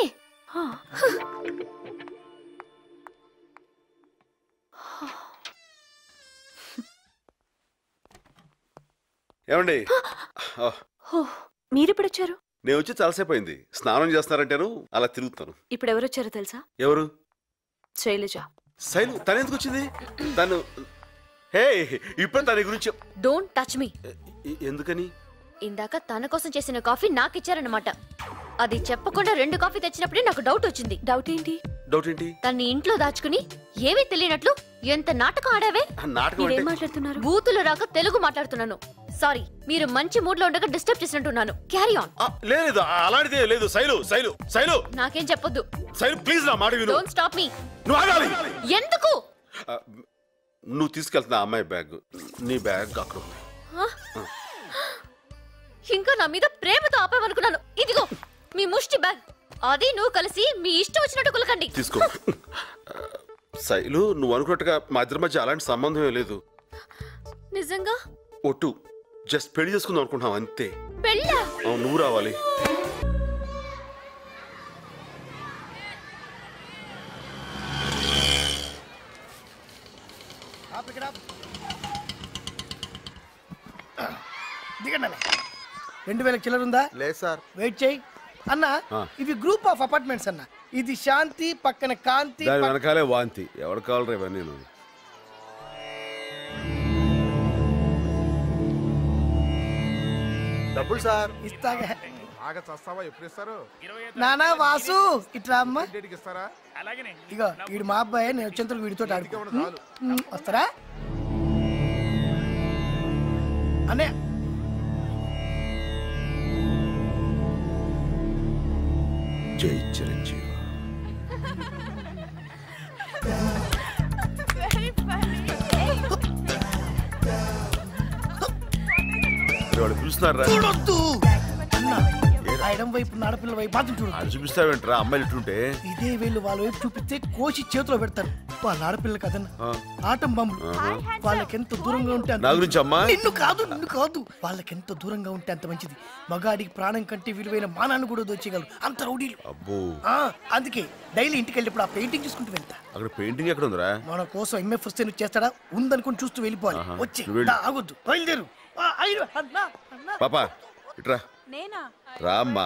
ఏమండి ఆ, హో మీరెప్పుడు వచ్చారు నేను వచ్చి చాలాసేపు అయింది స్నానం చేస్తున్నారంటేను అలా తిరుగుతాను ఇప్పుడు ఎవరు వచ్చారో తెలుసా ఎవరు శైలజ శైలు తను ఎందుకు వచ్చింది తను హే ఇప్పుడు తన గురించి చెప్- డోంట్ టచ్ మీ ఎ- ఎందుకని ఇందాక తన కోసం చేసిన కాఫీ నాకు ఇచ్చారన్నమాట అది చెప్పకుండా రెండు కాఫీ తెచ్చినప్పుడే నాకు డౌట్ వచ్చింది డౌట్ ఏంటి డౌట్ ఏంటి తన్ని ఇంట్లో దాచుకుని ఏమీ తెలియనట్లు ఎంత నాటకం ఆడావే ఆ నాటకం మీరేం అంటే మాట్లాడుతున్నారు బూతులు రాక తెలుగు మాట్లాడుతున్నాను సారీ మీరు మంచి మూడ్ లో ఉండగా డిస్టర్బ్ చేసినట్టున్నాను క్యారీ ఆన్ ఆ, లేదు ఆ, అలాంటిదే లేదు శైలు శైలు శైలు నాకేం చెప్పొద్దు శైలు ప్లీజ్ నా మాట విను డోంట్ స్టాప్ మీ నువ్వు ఆగాలి ఎందుకు ఆ, నువ్వు తీసుకెళ్తున్న ఆ అమ్మాయి బ్యాగ్ నీ బ్యాగ్ అక్కడ ఉంది ఆ? ఇంకా నా మీద ప్రేమతో ఆపామనుకున్నాను ఇదిగో మీ ముష్టి బ్యాగ్ అది నువ్వు కలిసి మీ ఇష్టం వచ్చినట్టు కులకండి తీసుకో ఆ, శైలు నువ్వు అనుకున్నట్టుగా మా ఇద్దరి మధ్య అలాంటి సంబంధం ఏం లేదు నిజంగా ఒట్టు జస్ట్ పెళ్లి చేసుకుందాం అనుకుంటున్నాం అంతే పెళ్ళా అవును, నువ్వు రావాలి ఆపు ఇక్కడ ఆపు. దిగండి అన్న రెండు వేల చిల్లర ఉందా లేదు సార్ వెయిట్ చేయి అన్న ఆ. ఇవి గ్రూప్ ఆఫ్ అపార్ట్మెంట్స్ అన్న ఇది శాంతి పక్కన కాంతి దాని పక్- వెనకాలే వాంతి ఎవరు కావాలరా ఇవన్నీ నేను డబ్బులు సార్ ఇస్తాగా బాగా చస్తావా ఎప్పుడు ఇస్తారు నానా వాసు ఇట్రా అమ్మ డేట్కి ఇస్తారా ఇగో వీడు మా అబ్బాయి నేను వచ్చేంతకు వీడితో ఆడుకో ఉమ్, వస్తారా అనే జై చిరంజీవి వాళ్ళు పిలుస్తున్నారా చూడొద్దు అన్న ఆ ఎడం వైపు ఉన్న ఆడపిల్ల వైపు మాత్రం చూడు అది చూపిస్తావేంట్రా అమ్మాయిలు ఇట్లుంటే ఇదే వీళ్ళు వాళ్ళ వైపు చూపిస్తే కోసి చేతిలో పెడతారు వాళ్ళ ఆడపిల్ల కదన్న ఆ. ఆటం బాంబులు వాళ్ళకెంత దూరంగా ఉంటే అంత నా గురించి అమ్మా? నిన్ను కాదు నిన్ను కాదు వాళ్ళకెంత దూరంగా ఉంటే అంత మంచిది మగాడికి ప్రాణం కంటే విలువైన మానాన్ని కూడా దోచేయగలరు అంత రౌడీలు అబ్బో ఆ, అందుకే డైలీ ఇంటికి వెళ్ళినప్పుడు ఆ పెయింటింగ్ చూసుకుంటూ వెళ్తా అక్కడ పెయింటింగ్ ఎక్కడ ఉందిరా మన కోసం ఎంఎఫ్ వస్తే నువ్వు చేస్తాడా ఉందనుకుని చూస్తూ వెళ్ళిపోవాలి ఆహా. వచ్చి నువ్వు వెళ్ళు. దా, ఆగొద్దు బయలుదేరు ఆ, అయ్యో, అన్నా, అన్నా. పాపా ఇట్రా నేనా రామ్మా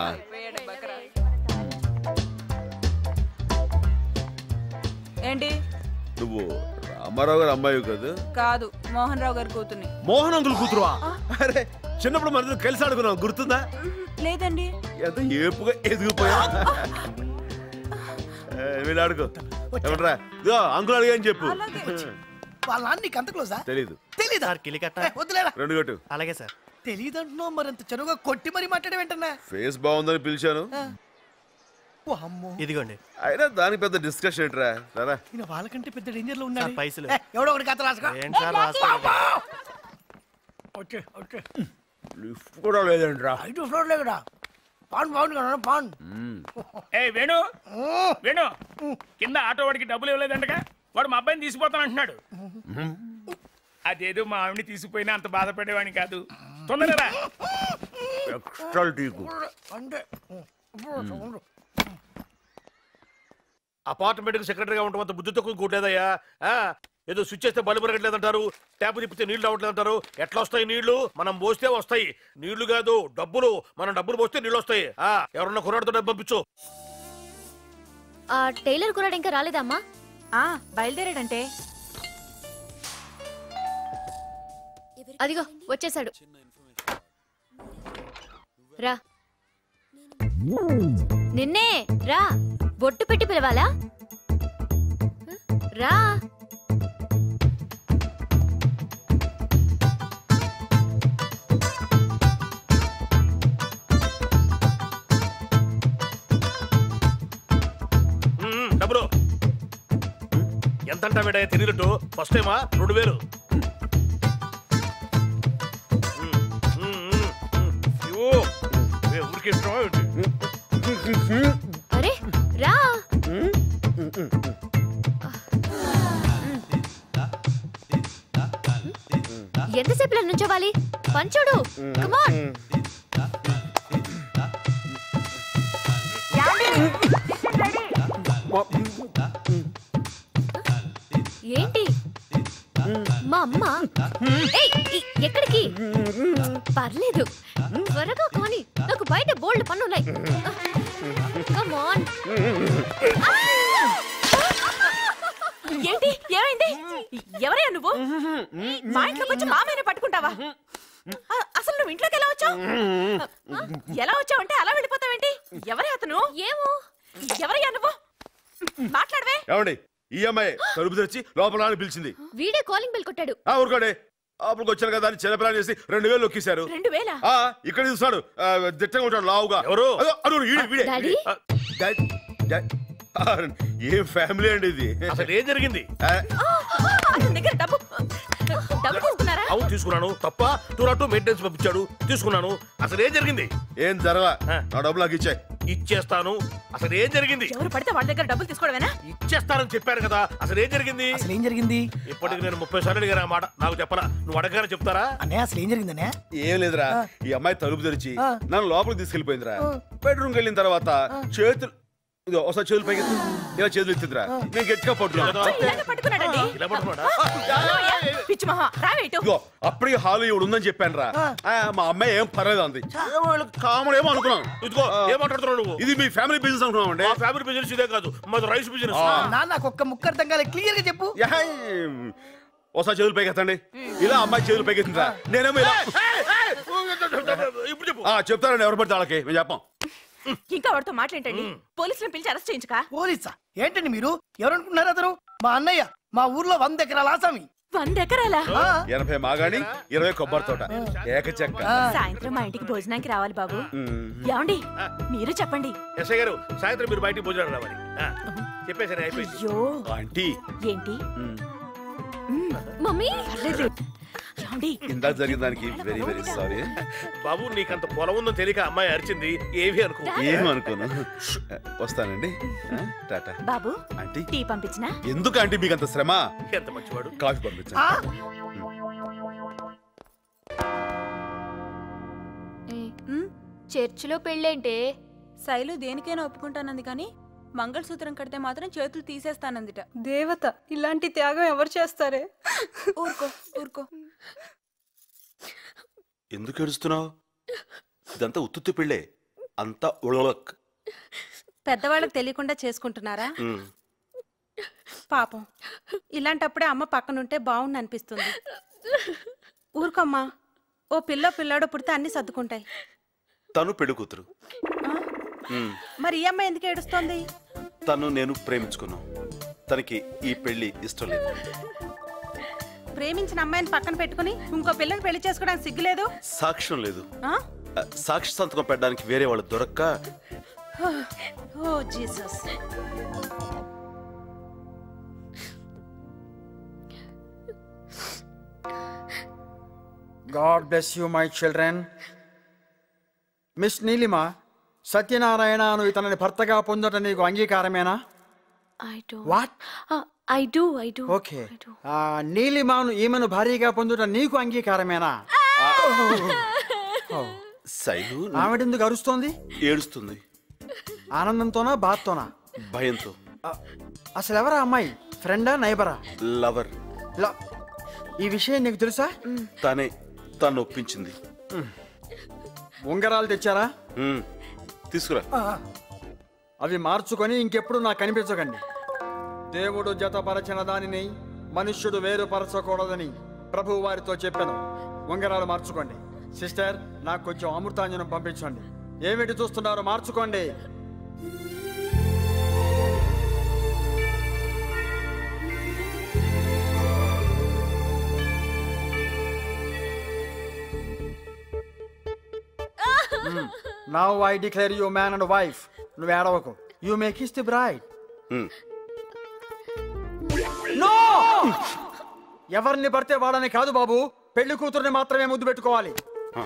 ఏంటి నువ్వు రామారావు గారు అమ్మాయి కదా కాదు మోహన్ రావు గారి కూతుర్ని మోహన్ అంకుల్ కూతురువా అరే చిన్నప్పుడు మన కలిసి ఆడుకున్నాం గుర్తుందా లేదండి ఎంత ఏపుగా ఎదిగిపోయా ఏ, వీళ్ళు ఆడుకో ఏమంటారా ఇదో అంకుల్ అడిగా అని చెప్పు వాళ్ళ నాన్న నీకు అంత క్లోజా తెలీదు తెలీదా ఏ, వద్దులేరా రెండు కట్టు అలాగే సార్ తెలీదంటున్నావు మరి అంత చనువుగా కొట్టి మరి మాట్లాడే వెంటనే ఫేస్ బాగుందని పిలిచాను ఓ అమ్మో ఇదిగోండి అయినా దానికి పెద్ద డిస్కషన్ ఏంట్రా రారా ఈయన వాళ్ళకంటే పెద్ద డేంజర్ లో ఉన్నాడు సార్, పైసలు. ఏ, ఎవడో ఒకటి కథ రాసుకో ఏంటి సార్ రాసుకోండి. ఓకే ఓకే లిఫ్ట్ కూడా లేదంట్రా ఐదు ఫ్లోర్ లేకడా పాన్ బాగుంది కదా పాన్ ఏ వేణు వేణు కింద ఆటో వాడికి డబ్బులు ఇవ్వలేదంటగా వాడు మా అబ్బాయిని తీసుకుపోతాను అంటున్నాడు అదేదో మా ఆవిడని తీసుకుపోయినా అంత బాధపడేవాడిని కాదు తొందరరా ఎక్స్ట్రా టీకు అంటే అపార్ట్మెంట్ కి సెక్రటరీగా ఉండటం అంత బుద్ధి తక్కువ కూడలేదయ్యా ఆ, ఏదో స్విచ్ చేస్తే బల్బు పెరగట్లేదంటారు ట్యాప్ తిప్పితే నీళ్లు రావట్లేదంటారు ఎట్లా వస్తాయి నీళ్లు మనం పోస్తే వస్తాయి నీళ్లు కాదు డబ్బులు మనం డబ్బులు పోస్తే నీళ్లు వస్తాయి ఆ ఎవరన్నా కుర్రాడితో డబ్బు పంపించు ఆ టైలర్ కురాడు ఇంకా రాలేదమ్మా ఆ బయలుదేరాడంటే అదిగో వచ్చేసాడు రా నిన్నే రా బొట్టు పెట్టి పిలవాలా రా ఎంత అంటా బిడ్డ తెలియనట్టు ఫస్ట్ టైమా రెండు వేలు ఉమ్, ఉమ్, ఉమ్, ఉమ్. ఇవ్వు. ఏ, ఊరికే ఇష్టమా ఏంటి? అరే రా ఎంతసేపు ఇలా నుంచోవాలి పంచుడు కమాన్ ఏంటి మా అమ్మ ఏయ్, ఈ- ఎక్కడికి పర్లేదు త్వరగా కానీ నాకు బయట బోల్డ్ పనున్నాయి కమాన్ ఏంటి ఏమైంది ఎవరయ్యా నువ్వు మా ఇంట్లోకి వచ్చి మామయ్యని పట్టుకుంటావా అ- అసలు నువ్వు ఇంట్లోకి ఎలా వచ్చావు ఎలా వచ్చావు అంటే అలా వెళ్ళిపోతావేంటి ఎవరే అతను ఏమో ఎవరయ్యా నువ్వు మాట్లాడవే ఏమండి ఈ అమ్మాయి తలుపు తెరిచి లోపల అని పిలిచింది వీడే కాలింగ్ బెల్ కొట్టాడు ఆ ఊరుకోండి లోపలికి వచ్చాను కదా అని చిన్నపిల్లని చేసి రెండు వేలు నొక్కేశారు రెండు వేల ఆ ఇక్కడ చూస్తాడు ఆ, దిట్టంగా ఉంటాడు లావుగా ఎవరు అదో వీడే వీడే డాడీ? ఆ, డాడీ? డా- ఆ, ఏం ఫ్యామిలీ అండి ఇది అసలు ఏం జరిగింది ఆ, అతని దగ్గర డబ్బు డబ్బు తీసుకున్నారా అవును తీసుకున్నాను తప్ప టూ నాట్ టూ మెయింటెనెన్స్ పంపించాడు తీసుకున్నాను అసలు ఏం జరిగింది ఏం జరగా నా డబ్బులు నాకు ఇచ్చాయి ఇచ్చేస్తాను అసలు ఏం జరిగింది ఎవరు పడితే వాళ్ళ దగ్గర డబ్బులు తీసుకోవడమేనా ఇచ్చేస్తానని చెప్పారు కదా అసలు ఏం జరిగింది అసలు ఏం జరిగింది ఇప్పటికి నేను ముప్పై సార్లు అడిగాను ఆ మాట నాకు చెప్పరా నువ్వు అడగగానే చెప్తారా అన్నయ్య అసలు ఏం జరిగిందనే ఏం లేదురా ఈ అమ్మాయి తలుపు తెరిచి ఆ. నన్ను లోపలికి తీసుకెళ్లిపోయిందిరా బెడ్రూమ్కి వెళ్ళిన తర్వాత చేతులు ఇదో ఒకసారి చేతులు పైకి ఎత్తు. ఇలా చేతులు ఎత్తిందిరా నేను గట్టిగా పట్టుకున్నాను ఇలాగే పట్టుకున్నాడండి ఇలా పట్టుకున్నాడా అన్నయ్య, పిచ్చి మహా రావేటు ఇదిగో అప్పటికి హాలు ఇవిడు ఉందని చెప్పాను రా మా అమ్మాయి ఏం పర్లేదు అంది ఏమో వీళ్ళకి కామన్ ఏమో అనుకున్నాను ఇదిగో ఏం మాట్లాడుతున్నావు నువ్వు ఇది మీ ఫ్యామిలీ బిజినెస్ అనుకున్నాం అండి మా ఫ్యామిలీ బిజినెస్ ఇదే కాదు మాది రైస్ బిజినెస్ నాన్న నాకు ఒక్క ముక్క అర్థం కాలే క్లియర్ గా చెప్పు ఒకసారి చేతులు పైకి ఎత్తండి ఇలా అమ్మాయి చేతులు పైకి ఎత్తిందిరా నేనేమో ఇలా ఇప్పుడు చెప్పు ఆ, చెప్తారండి ఎవరు పడితే వాళ్ళకి మేము చెప్పాం ఇంకా వాడితో మాట్లాడండి పోలీసులను పిలిచి అరెస్ట్ చేయించుకా పోలీసా ఏంటండి మీరు ఎవరనుకుంటున్నారు అతను మా అన్నయ్య మా ఊర్లో వంద ఎకరాల ఆసామి వంద ఎకరాలా ఎనభై మాగాణి ఇరవై కొబ్బరి తోట ఏకచక్క సాయంత్రం మా ఇంటికి భోజనానికి రావాలి బాబు మ్మ్. ఏమండి మీరు చెప్పండి ఎస్ఐ గారు సాయంత్రం మీరు బయటికి భోజనం రావాలి ఆ, చెప్పేసరి అయిపోయింది అయ్యో ఆంటీ ఏంటి మ్మ్. మమ్మీ పర్లేదు ఏమండి ఇందాక జరిగిన దానికి వెరీ వెరీ సారీ బాబు నీకంత పొలం ఉందో తెలియక అమ్మాయి అరిచింది ఏవి అనుకో ఏమనుకోను వస్తానండి ఆ, టాటా బాబు ఆంటీ టీ పంపించినా ఎందుకు ఆంటీ మీకు అంత శ్రమ ఎంత మంచివాడు కాఫీ పంపించండి చర్చిలో పెళ్ళేంటే శైలు దేనికైనా ఒప్పుకుంటానంది కానీ మంగళసూత్రం కడితే మాత్రం చేతులు తీసేస్తానందిట దేవత ఇలాంటి త్యాగం ఎవరు చేస్తారే ఊరుకో ఊరుకో ఎందుకు ఏడుస్తున్నావు ఇదంతా ఉత్తుత్తి పెళ్ళే అంతా ఉళలక్ పెద్దవాళ్ళకి తెలియకుండా చేసుకుంటున్నారా పాపం ఇలాంటప్పుడే అమ్మ పక్కనుంటే బాగుండు అనిపిస్తుంది ఊరుకోమ్మా ఓ పిల్ల పిల్లాడో పుడితే అన్ని సర్దుకుంటాయి తను పెళ్లి కూతురు ఉమ్, మరి ఈ అమ్మాయి ఎందుకు ఏడుస్తోంది తను నేను ప్రేమించుకున్నాం తనకి ఈ పెళ్లి ఇష్టం లేదు ప్రేమించిన అమ్మాయిని పక్కన పెట్టుకుని ఇంకో పిల్లని పెళ్లి చేసుకోవడానికి సిగ్గులేదు సాక్ష్యం లేదు ఆ? ఆ, సాక్షి సంతకం పెట్టడానికి వేరే వాళ్ళు దొరక్క oh Jesus god bless you my children miss Neelima సత్యనారాయణను ఇతనిని భర్తగా పొందట నీకు అంగీకారమేనా I do what I do I do okay ఆ, నీలిమాను ఈమెను భారీగా పొందుట నీకు అంగీకారమేనా ఓ, శైలు ఆవిడెందుకు అరుస్తోంది ఏడుస్తుంది ఆనందంతోనా బాధతోనా భయంతో అసలు ఎవరా అమ్మాయి ఫ్రెండా నైబరా లవర్ ల- ఈ విషయం నీకు తెలుసా తనే తను ఒప్పించింది ఉంగరాలు తెచ్చారా ఉమ్, తీసుకురా అవి మార్చుకొని ఇంకెప్పుడు నాకు కనిపించకండి దేవుడు జతపరచిన దానిని మనుష్యుడు వేరుపరచకూడదని ప్రభు వారితో చెప్పాను ఉంగరాలు మార్చుకోండి సిస్టర్ నాకు కొంచెం అమృతాంజనం పంపించండి ఏమిటి చూస్తున్నారో మార్చుకోండి now I declare you man and wife నువ్వు ఏడవకు you may kiss the bride um. No ఎవరిని పడితే వాడని కాదు బాబు పెళ్లి కూతుర్ని మాత్రమే ముద్దు పెట్టుకోవాలి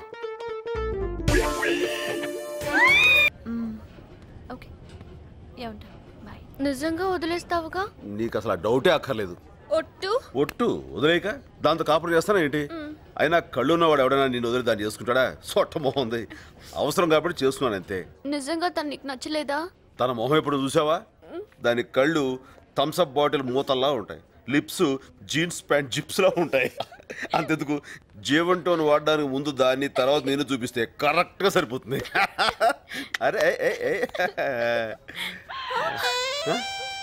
ఓకే ఏమంటావు బాయ్ నిజంగా వదిలేస్తావుగా నీకు అసలు ఆ డౌటే అక్కర్లేదు ఒట్టు ఒట్టు వదిలేక దాంతో కాపురం చేస్తానా ఏంటి అయినా కళ్ళు ఉన్నవాడు ఎవడైనా నేను వదిలి దాన్ని చేసుకుంటాడా సొట్ట మొహం ఉంది అవసరం కాబట్టి చేసుకున్నాను అంతే నిజంగా తను నీకు నచ్చలేదా తన మొహం ఎప్పుడు చూసావా దాని కళ్ళు థమ్స్అప్ బాటిల్ మూతల్లా ఉంటాయి లిప్స్ జీన్స్ ప్యాంట్ జిప్స్ లా ఉంటాయి అంతెందుకు జీవన్ టోన్ వాడడానికి ముందు దాన్ని తర్వాత నేను చూపిస్తే కరెక్ట్ గా సరిపోతుంది అరే ఏ, ఏ, ఏ. ఆ?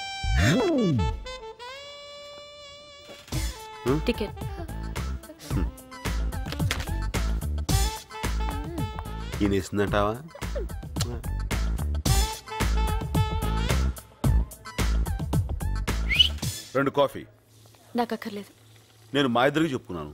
టికెట్ ఈయన ఇస్తుందంటావా రెండు కాఫీ నాకు అక్కర్లేదు నేను మా ఇద్దరికి చెప్పుకున్నాను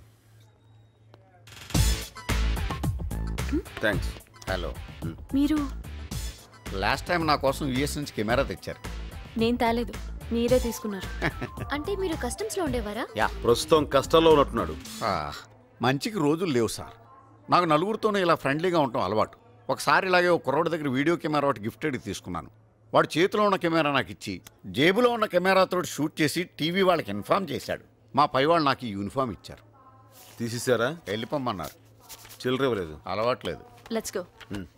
థ్యాంక్స్ హలో మీరు లాస్ట్ టైం నా కోసం యుఎస్ నుంచి కెమెరా తెచ్చారు నేను తేలేదు మీరే తీసుకున్నారు అంటే మీరు కస్టమ్స్ లో ఉండేవారా యా ప్రస్తుతం కష్టాల్లో ఉన్నట్టున్నాడు ఆ, మంచికి రోజులు లేవు సార్ నాకు నలుగురితోనే ఇలా ఫ్రెండ్లీగా ఉండటం అలవాటు ఒకసారి ఇలాగే ఒక కుర్రోడి దగ్గర వీడియో కెమెరా ఒకటి గిఫ్టెడ్ తీసుకున్నాను వాడు చేతిలో ఉన్న కెమెరా నాకు ఇచ్చి జేబులో ఉన్న కెమెరాతో షూట్ చేసి టీవీ వాళ్ళకి ఇన్ఫామ్ చేశాడు మా పై వాళ్ళు నాకు ఈ యూనిఫామ్ ఇచ్చారు తీసేశారా వెళ్ళిపోమన్నారు చిల్లర ఇవ్వలేదు అలవాట్లేదు లెట్స్ గో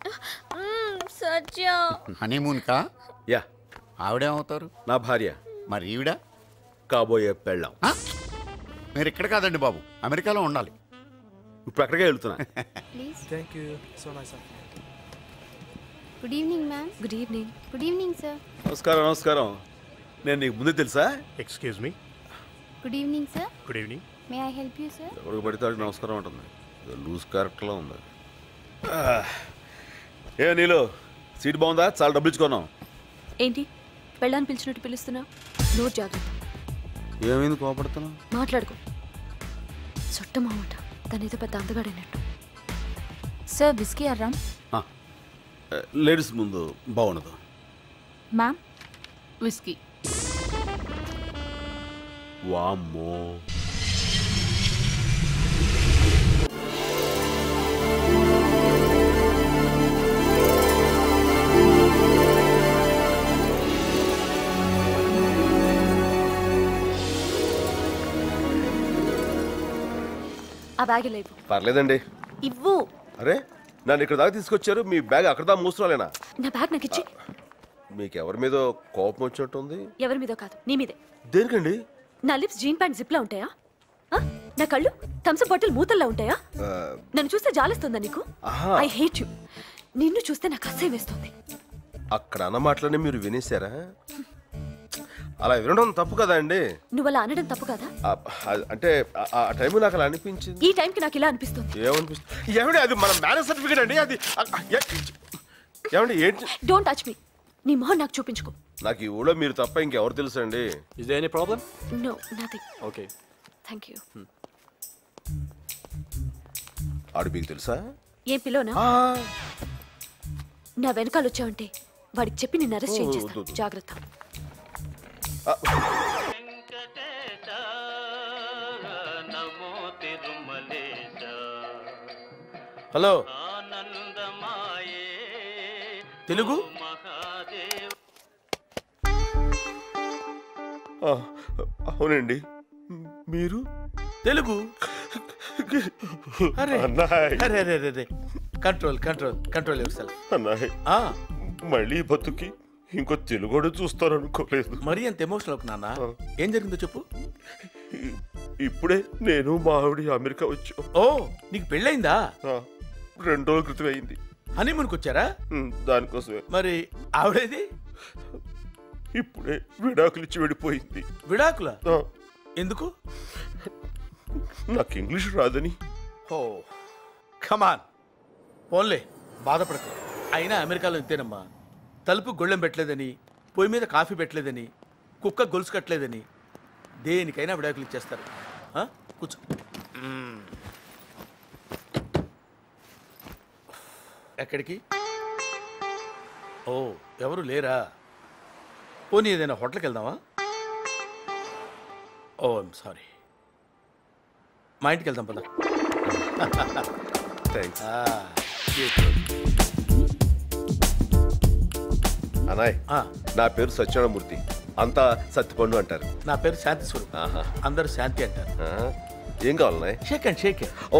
సత్య హనీమూన్కా యా ఆవిడేమవుతారు నా భార్య మరి ఈవిడ కాబోయే పెళ్ళాం మీరు ఇక్కడ కాదండి బాబు అమెరికాలో ఉండాలి ఇప్పుడు అక్కడికే వెళ్తున్నా thank you so nice good evening ma'am good evening good evening sir నమస్కారం నమస్కారం నేను నీకు ముందే తెలుసా excuse me good evening sir good evening may I help you sir ఎవరికి పడితే వాడికి నమస్కారం ఉంటుంది ఏదో లూజ్ క్యారెక్టర్లో ఉంది ఆ, ఏ నీలో సీట్ బాగుందా చాలా డబ్బులు ఇచ్చుకున్నాం ఏంటి పెళ్ళాన్ని పిలిచినట్టు పిలుస్తున్నా నోట్ జాగ్రత్త ఏమైంది కోపడుతున్నావు మాట్లాడుకో చుట్ట మామట తనేదో పెద్ద అందగాడైనట్టు సార్ బిస్కీ అర్రామ్ లేడీస్ ముందు బాగుండదు మ్యామ్ విస్కీ వామ్మో ఆ బ్యాగ్ లేవు పర్లేదండి ఇవ్వు అరే నన్ను ఇక్కడ దాకా తీసుకొచ్చారు మీ బ్యాగ్ అక్కడ దాకా మూసుకోలేనా నా బ్యాగ్ నాకు ఇచ్చి మీకు ఎవరి మీద కోపం వచ్చినట్టుంది ఎవరి మీదో కాదు నీ మీదే దేనికండి నా లిప్స్ జీన్ ప్యాంట్ జిప్లా ఉంటాయా ఆ? నా కళ్ళు థమ్స్ బాటిల్ మూతల్లా ఉంటాయా ఆ, నన్ను చూస్తే జాలిస్తుందా నీకు ఆహా. ఐ హేట్ యు నిన్ను చూస్తే నాకు అసహ్యం వేస్తుంది అక్కడ అన్న మాటలని మీరు వినేశారా అలా వినడం తప్పు కదా అండి నువ్వు అలా అనడం తప్పు కదా ఆ, ఆ- అంటే ఆ- ఆ టైం నాకు అలా అనిపించింది ఈ టైంకి నాకు ఇలా అనిపిస్తుంది ఏమనిపిస్తుంది ఏమండి అది మన మ్యారేజ్ సర్టిఫికేట్ అండి అది ఆ- ఆ- ఏ- ఏమండి ఏంటి డోంట్ టచ్ మీ నీ మొహం నాకు చూపించుకో నాకు ఈ ఊళ్ళో మీరు తప్ప ఇంకెవరు తెలుసు అండి is there any problem no nothing okay thank you ఆడు మీకు తెలుసా ఏం పిలోనా నా వెనకాల వచ్చావంటే వాడికి చెప్పి నిన్ను అరెస్ట్ ఓ, చేయించేస్తాను వద్దు, వద్దు. జాగ్రత్త హలో తెలుగు ఆ, అవునండి మీరు తెలుగు అరే అన్నాయ్. అరే అరే అరే అరే control control control yourself అన్నాయ్ మళ్ళీ ఈ బతుకి ఇంకో తెలుగుడు చూస్తారు అనుకోలేదు మరీ అంత ఎమోషనల్ అవుకు నాన్న ఏం జరిగిందో చెప్పు ఇప్పుడే నేను మా ఆవిడ అమెరికా వచ్చాం ఓ నీకు పెళ్ళైందా రెండు రోజుల క్రితం అయింది హనీమూన్కి వచ్చారా దానికోసమే మరి ఆవిడేది ఇప్పుడే విడాకులు ఇచ్చి వెళ్ళిపోయింది విడాకుల ఆ, ఎందుకు నాకు ఇంగ్లీష్ రాదని ఓ కమాన్ పోన్లే బాధపడకు అయినా అమెరికాలో ఇంతేనమ్మా తలుపు గొళ్ళెం పెట్టలేదని పొయ్యి మీద కాఫీ పెట్టలేదని కుక్క గొలుసు కట్టలేదని దేనికైనా విడాకులు ఇచ్చేస్తారు ఆ? కూర్చో మ్మ్. ఎక్కడికి ఓ ఎవరు లేరా పోనీ ఏదైనా హోటల్కి వెళ్దామా ఓ ఐమ్ సారీ మా ఇంటికి వెళ్దాం పద థ్యాంక్స్ ఆ, అనాయ్ నా పేరు సత్యనారాయణమూర్తి అంతా సత్యపండు అంటారు నా పేరు శాంతి స్వరూప్ అందరూ శాంతి అంటారు ఆహా. ఏం కావాలన్నాయ్ షేక్ అండ్ షేక్ ఓ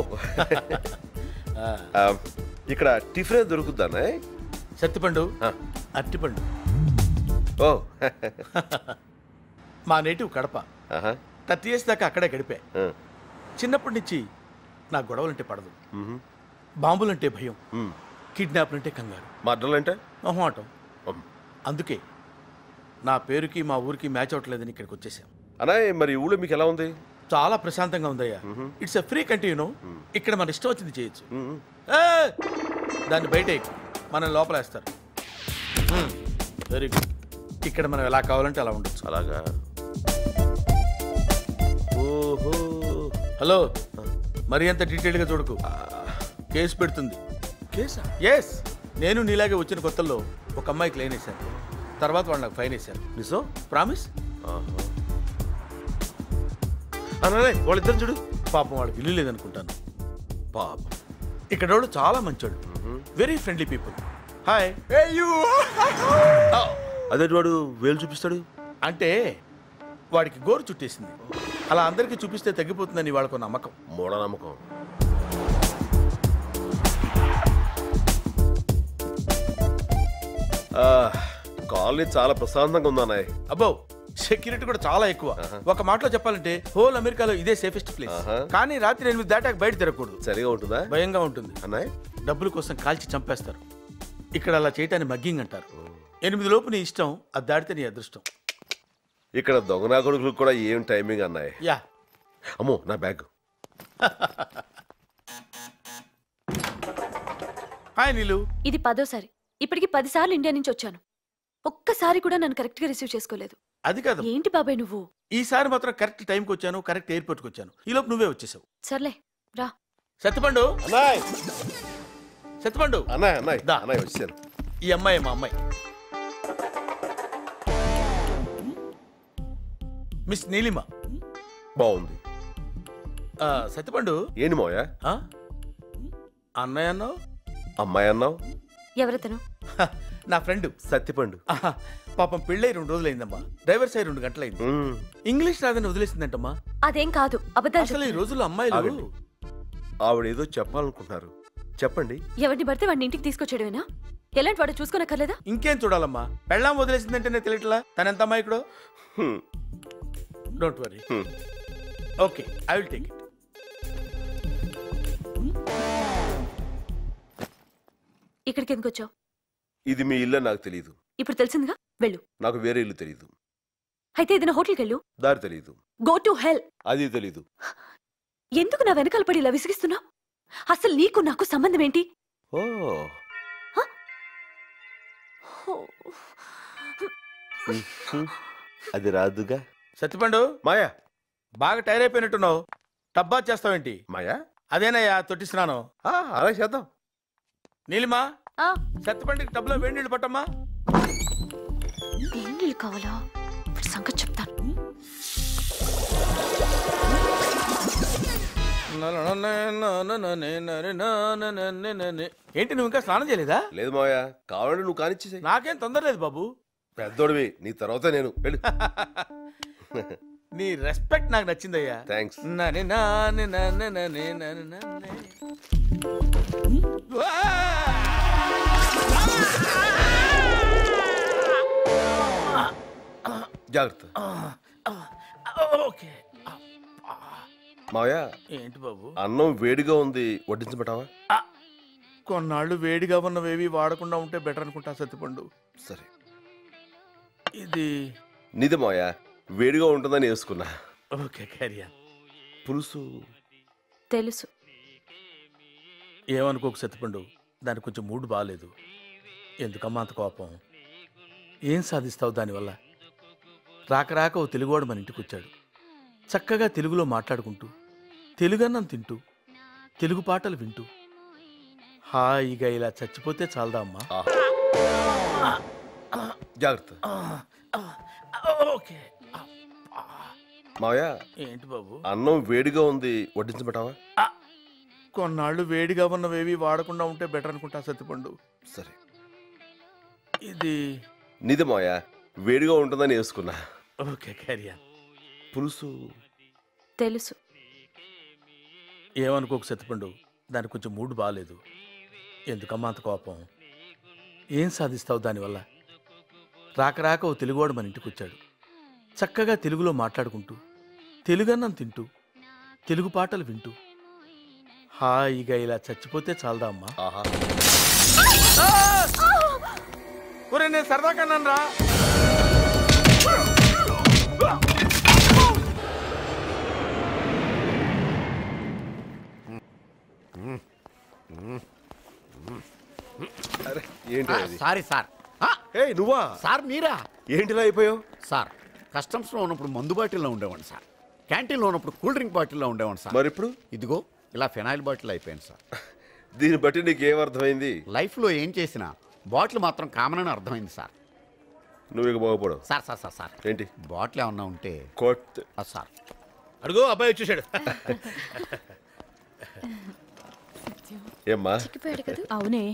ఆ, ఇక్కడ టిఫిన్ దొరుకుద్దా అన్నాయ్ సత్తిపండు అట్టిపండు ఓ మా నేటివ్ కడప థర్టీ ఇయర్స్ దాకా అక్కడే గడిపా చిన్నప్పటి నుంచి నా గొడవలంటే పడదు బాంబులంటే భయం కిడ్నాప్లంటే కంగారు మర్డర్లంటే మొహమాటం అందుకే నా పేరుకి మా ఊరికి మ్యాచ్ అవ్వట్లేదని ఇక్కడికి వచ్చేసాం అనాయ్ మరి ఊళ్ళో మీకు ఎలా ఉంది చాలా ప్రశాంతంగా ఉందయ్యా ఇట్స్ ఎ ఫ్రీ కంటిన్యూ ఇక్కడ మన ఇష్టం వచ్చింది చేయొచ్చు ఏ! దాన్ని బయట ఎక్కు. మనం లోపలేస్తారు వెరీ గుడ్ ఇక్కడ మనం ఎలా కావాలంటే అలా ఉండొచ్చు అలాగా ఓహో హలో మరి అంత డీటెయిల్గా చూడకు కేసు పెడుతుంది కేసా ఎస్ నేను నీలాగే వచ్చిన కొత్తల్లో ఒక అమ్మాయికి లైన్ వేశాను తర్వాత వాళ్ళు నాకు ఫైన్ వేశారు నిజం ప్రామిస్ అనాయ్ వాళ్ళిద్దరు చూడు పాపం వాళ్ళకి ఇల్లు లేదనుకుంటాను పాపం ఇక్కడ వాళ్ళు చాలా మంచోళ్ళు వెరీ ఫ్రెండ్లీ పీపుల్ హాయ్ అదే వాడు వేలు చూపిస్తాడు అంటే వాడికి గోరు చుట్టేసింది అలా అందరికీ చూపిస్తే తగ్గిపోతుందని వాళ్ళకు నమ్మకం మూఢనమ్మకం ఆ, కాలనీ చాలా ప్రశాంతంగా ఉంది అన్నాయ్ అబ్బో సెక్యూరిటీ కూడా చాలా ఎక్కువ ఒక మాటలో చెప్పాలంటే హోల్ అమెరికాలో ఇదే సేఫెస్ట్ ప్లేస్ కానీ రాత్రి ఎనిమిది దాటాక బయట తిరగకూడదు సరిగా ఉంటుందా భయంగా ఉంటుంది అన్నాయ్ డబ్బుల కోసం కాల్చి చంపేస్తారు ఇక్కడ అలా చేయటాన్ని మగ్గింగ్ అంటారు ఎనిమిది లోపు నీ ఇష్టం అది దాటితే నీ అదృష్టం ఇక్కడ దొంగనా కొడుకులకు కూడా ఏం టైమింగ్ అన్నాయ్ యా అమ్మో నా బ్యాగ్ హాయ్ నీలు ఇది పదోసారి ఇప్పటికి పదిసార్లు ఇండియా నుంచి వచ్చాను ఒక్కసారి కూడా నన్ను కరెక్ట్ గా రిసీవ్ చేసుకోలేదు అది కాదు ఏంటి బాబాయ్ నువ్వు ఈసారి మాత్రం కరెక్ట్ టైంకి వచ్చాను కరెక్ట్ ఎయిర్పోర్ట్కి వచ్చాను ఈ లోపు నువ్వే వచ్చేసావు సర్లే రా సత్యపండు అన్నాయ్ సత్యపండు అన్నాయ్ అన్నాయ్ అన్నాయ్ వచ్చాను ఈ అమ్మాయి మా అమ్మాయి మిస్ నీలిమ బాగుంది ఆ, సత్యపండు ఏంటి మోయా ఆ? అన్నయ్య అన్నావు అమ్మాయి అన్నావు ఎవరతను హ, నా ఫ్రెండ్ సత్యపండు ఆహా, పాపం పెళ్ళై రెండు రోజులైందమ్మా డ్రైవర్ సై రెండు గంటలైంది ఇంగ్లీష్ రాదని వదిలేసిందంటమ్మా అదేం కాదు అబద్ధాలు అసలు ఈ చెప్తున్నాను. రోజుల్లో అమ్మాయిలు ఆగండి. ఆవిడ ఏదో చెప్పాలనుకుంటున్నారు చెప్పండి ఎవరిని పడితే వాడిని ఇంటికి తీసుకొచ్చేయడమేనా ఎలాంటి వాడు చూసుకోనక్కర్లేదా ఇంకేం చూడాలమ్మా పెళ్ళాం వదిలేసిందంటేనే తెలియట్లా తన ఎంత అమ్మాయికుడు don't worry okay I will take it ఇక్కడికి ఎందుకు వచ్చావు ఇది మీ ఇల్లు నాకు తెలియదు ఇప్పుడు తెలిసిందిగా వెళ్ళు నాకు వేరే ఇల్లు తెలియదు అయితే ఏదైనా హోటల్కి వెళ్ళు దారి తెలియదు గో టు హెల్ అది తెలీదు ఎందుకు నా వెనకాల పడి ఇలా విసిగిస్తున్నావు అసలు నీకు నాకు సంబంధం ఏంటి ఓ ఉహు. అది రాదుగా సత్యపండు మాయా బాగా టైర్ అయిపోయినట్టున్నావు టబ్బా చేస్తావేంటి మాయా అదేనయ్యా తొట్టి స్నానం అలా చేద్దాం నీలిమా సత్యపండుకి టబ్లో వేడి నీళ్ళు పట్టమ్మా ఏం నీళ్ళు కావాలా ఇప్పుడు సంగతి చెప్తాను ఏంటి నువ్వు ఇంకా స్నానం చేయలేదా లేదు మాయా కావాలంటే నువ్వు కానిచ్చేసే నాకేం తొందర లేదు బాబు పెద్దోడివి నీ తర్వాత నేను వెళ్ళు నీ రెస్పెక్ట్ నాకు నచ్చిందయ్యా థ్యాంక్స్ నని నాని నని నని నని నని. జాగ్రత్త ఓకే మావయ్య ఏంటి బాబు అన్నం వేడిగా ఉంది వడ్డించబెట్టావా కొన్నాళ్ళు వేడిగా ఉన్నవేవి వాడకుండా ఉంటే బెటర్ అనుకుంటా సత్తిపండు సరే ఇది నిజం మావయ్య వేడిగా ఉంటుందని వేసుకున్నా ఓకే క్యారియా పులుసు తెలుసు ఏమనుకోకు సత్తిపండు దానికి కొంచెం మూడ్ బాగాలేదు ఎందుకమ్మా అంత కోపం ఏం సాధిస్తావు దానివల్ల రాక రాక ఓ తెలుగువాడు మన ఇంటికి వచ్చాడు చక్కగా తెలుగులో మాట్లాడుకుంటూ తెలుగన్నం తింటూ తెలుగు పాటలు వింటూ హాయిగా ఇలా చచ్చిపోతే చాలదా అమ్మా జాగ్రత్త ఓకే మావయ్య ఏంటి బాబు అన్నం వేడిగా ఉంది వడ్డించబెట్టావా కొన్నాళ్ళు వేడిగా ఉన్నవేవి వాడకుండా ఉంటే బెటర్ అనుకుంటా సత్తిపండు సరే ఇది నీది మావయ్య వేడిగా ఉంటుందని వేసుకున్నా ఓకే క్యారియా పులుసు తెలుసు ఏమనుకోకు సత్తిపండు దానికి కొంచెం మూడు బాగాలేదు ఎందుకమ్మా అంత కోపం ఏం సాధిస్తావు దానివల్ల రాక రాక ఓ తెలుగువాడు మన ఇంటికి వచ్చాడు చక్కగా తెలుగులో మాట్లాడుకుంటూ తెలుగన్నం తింటూ తెలుగు పాటలు వింటూ హాయిగా ఇలా చచ్చిపోతే చాలదా అమ్మా ఒరే నేను సరదా కన్నాను రా అరే ఏంటి అది? సారీ సార్ ఏయ్ నువ్వా సార్ మీరా ఏంటిలా అయిపోయావు సార్ కస్టమ్స్లో ఉన్నప్పుడు మందు బాటిల్లో ఉండేవాడిని సార్ క్యాంటీన్లో ఉన్నప్పుడు కూల్ డ్రింక్ బాటిల్లో ఉండేవాడిని సార్ మరి ఇప్పుడు ఇదిగో ఇలా ఫినాయిల్ బాటిల్ అయిపోయింది సార్ దీన్ని బట్టి నీకు ఏమర్థమైంది లైఫ్లో ఏం చేసినా బాటిల్ మాత్రం కామన్ అని అర్థమైంది సార్ నువ్వు ఇక బాగుపడవు సార్ సార్ సార్ సార్ ఏంటి బాటిల్ ఏమన్నా ఉంటే కొట్ ఆ, సార్ అడుగు అబ్బాయి వచ్చేసాడు ఏమ్మా చిక్కిపోయాడు కదా అవునే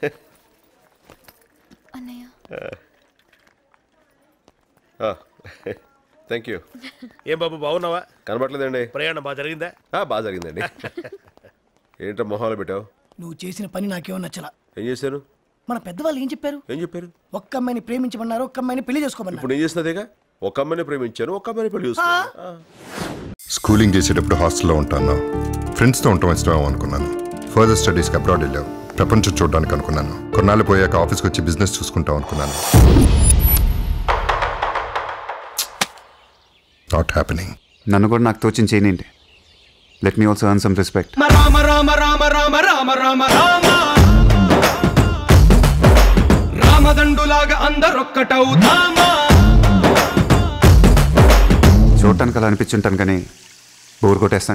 అన్నయ్య థ్యాంక్ యూ ఏం బాబు బాగున్నావా కనబట్లేదండి ప్రయాణం బాగా జరిగిందా ఆ, బాగా జరిగిందండి ఏంటో మొహాలు పెట్టావు నువ్వు చేసిన పని నాకేమో నచ్చలా ఏం చేశాను మన పెద్దవాళ్ళు ఏం చెప్పారు ఏం చెప్పారు ఒక్క అమ్మాయిని ప్రేమించమన్నారు ఒక్క అమ్మాయిని పెళ్లి చేసుకోమన్నారు ఇప్పుడు నేను చేసినదేగా ఒక అమ్మాయిని ప్రేమించాను ఒక అమ్మాయిని పెళ్లి చేసుకున్నాను ఆ. స్కూలింగ్ చేసేటప్పుడు హాస్టల్లో ఉంటాను ఫ్రెండ్స్తో ఉండటం ఇష్టం అనుకున్నాను ఫర్దర్ స్టడీస్కి అబ్రాడ్ వెళ్ళావు ప్రపంచం చూడడానికి అనుకున్నాను కొన్నాళ్ళు పోయాక ఆఫీస్కి వచ్చి బిజినెస్ చూసుకుంటాం అనుకున్నాను నాట్ హ్యాపెనింగ్ నన్ను కూడా నాకు తోచిన చేయనండి let me also earn some respect Rama Rama Rama Rama Rama Rama Rama రామదండులాగా అందరొక్కటవుతామా చూడటానికి అలా అనిపించుంటాను కానీ బోర్ కొట్టేస్తాను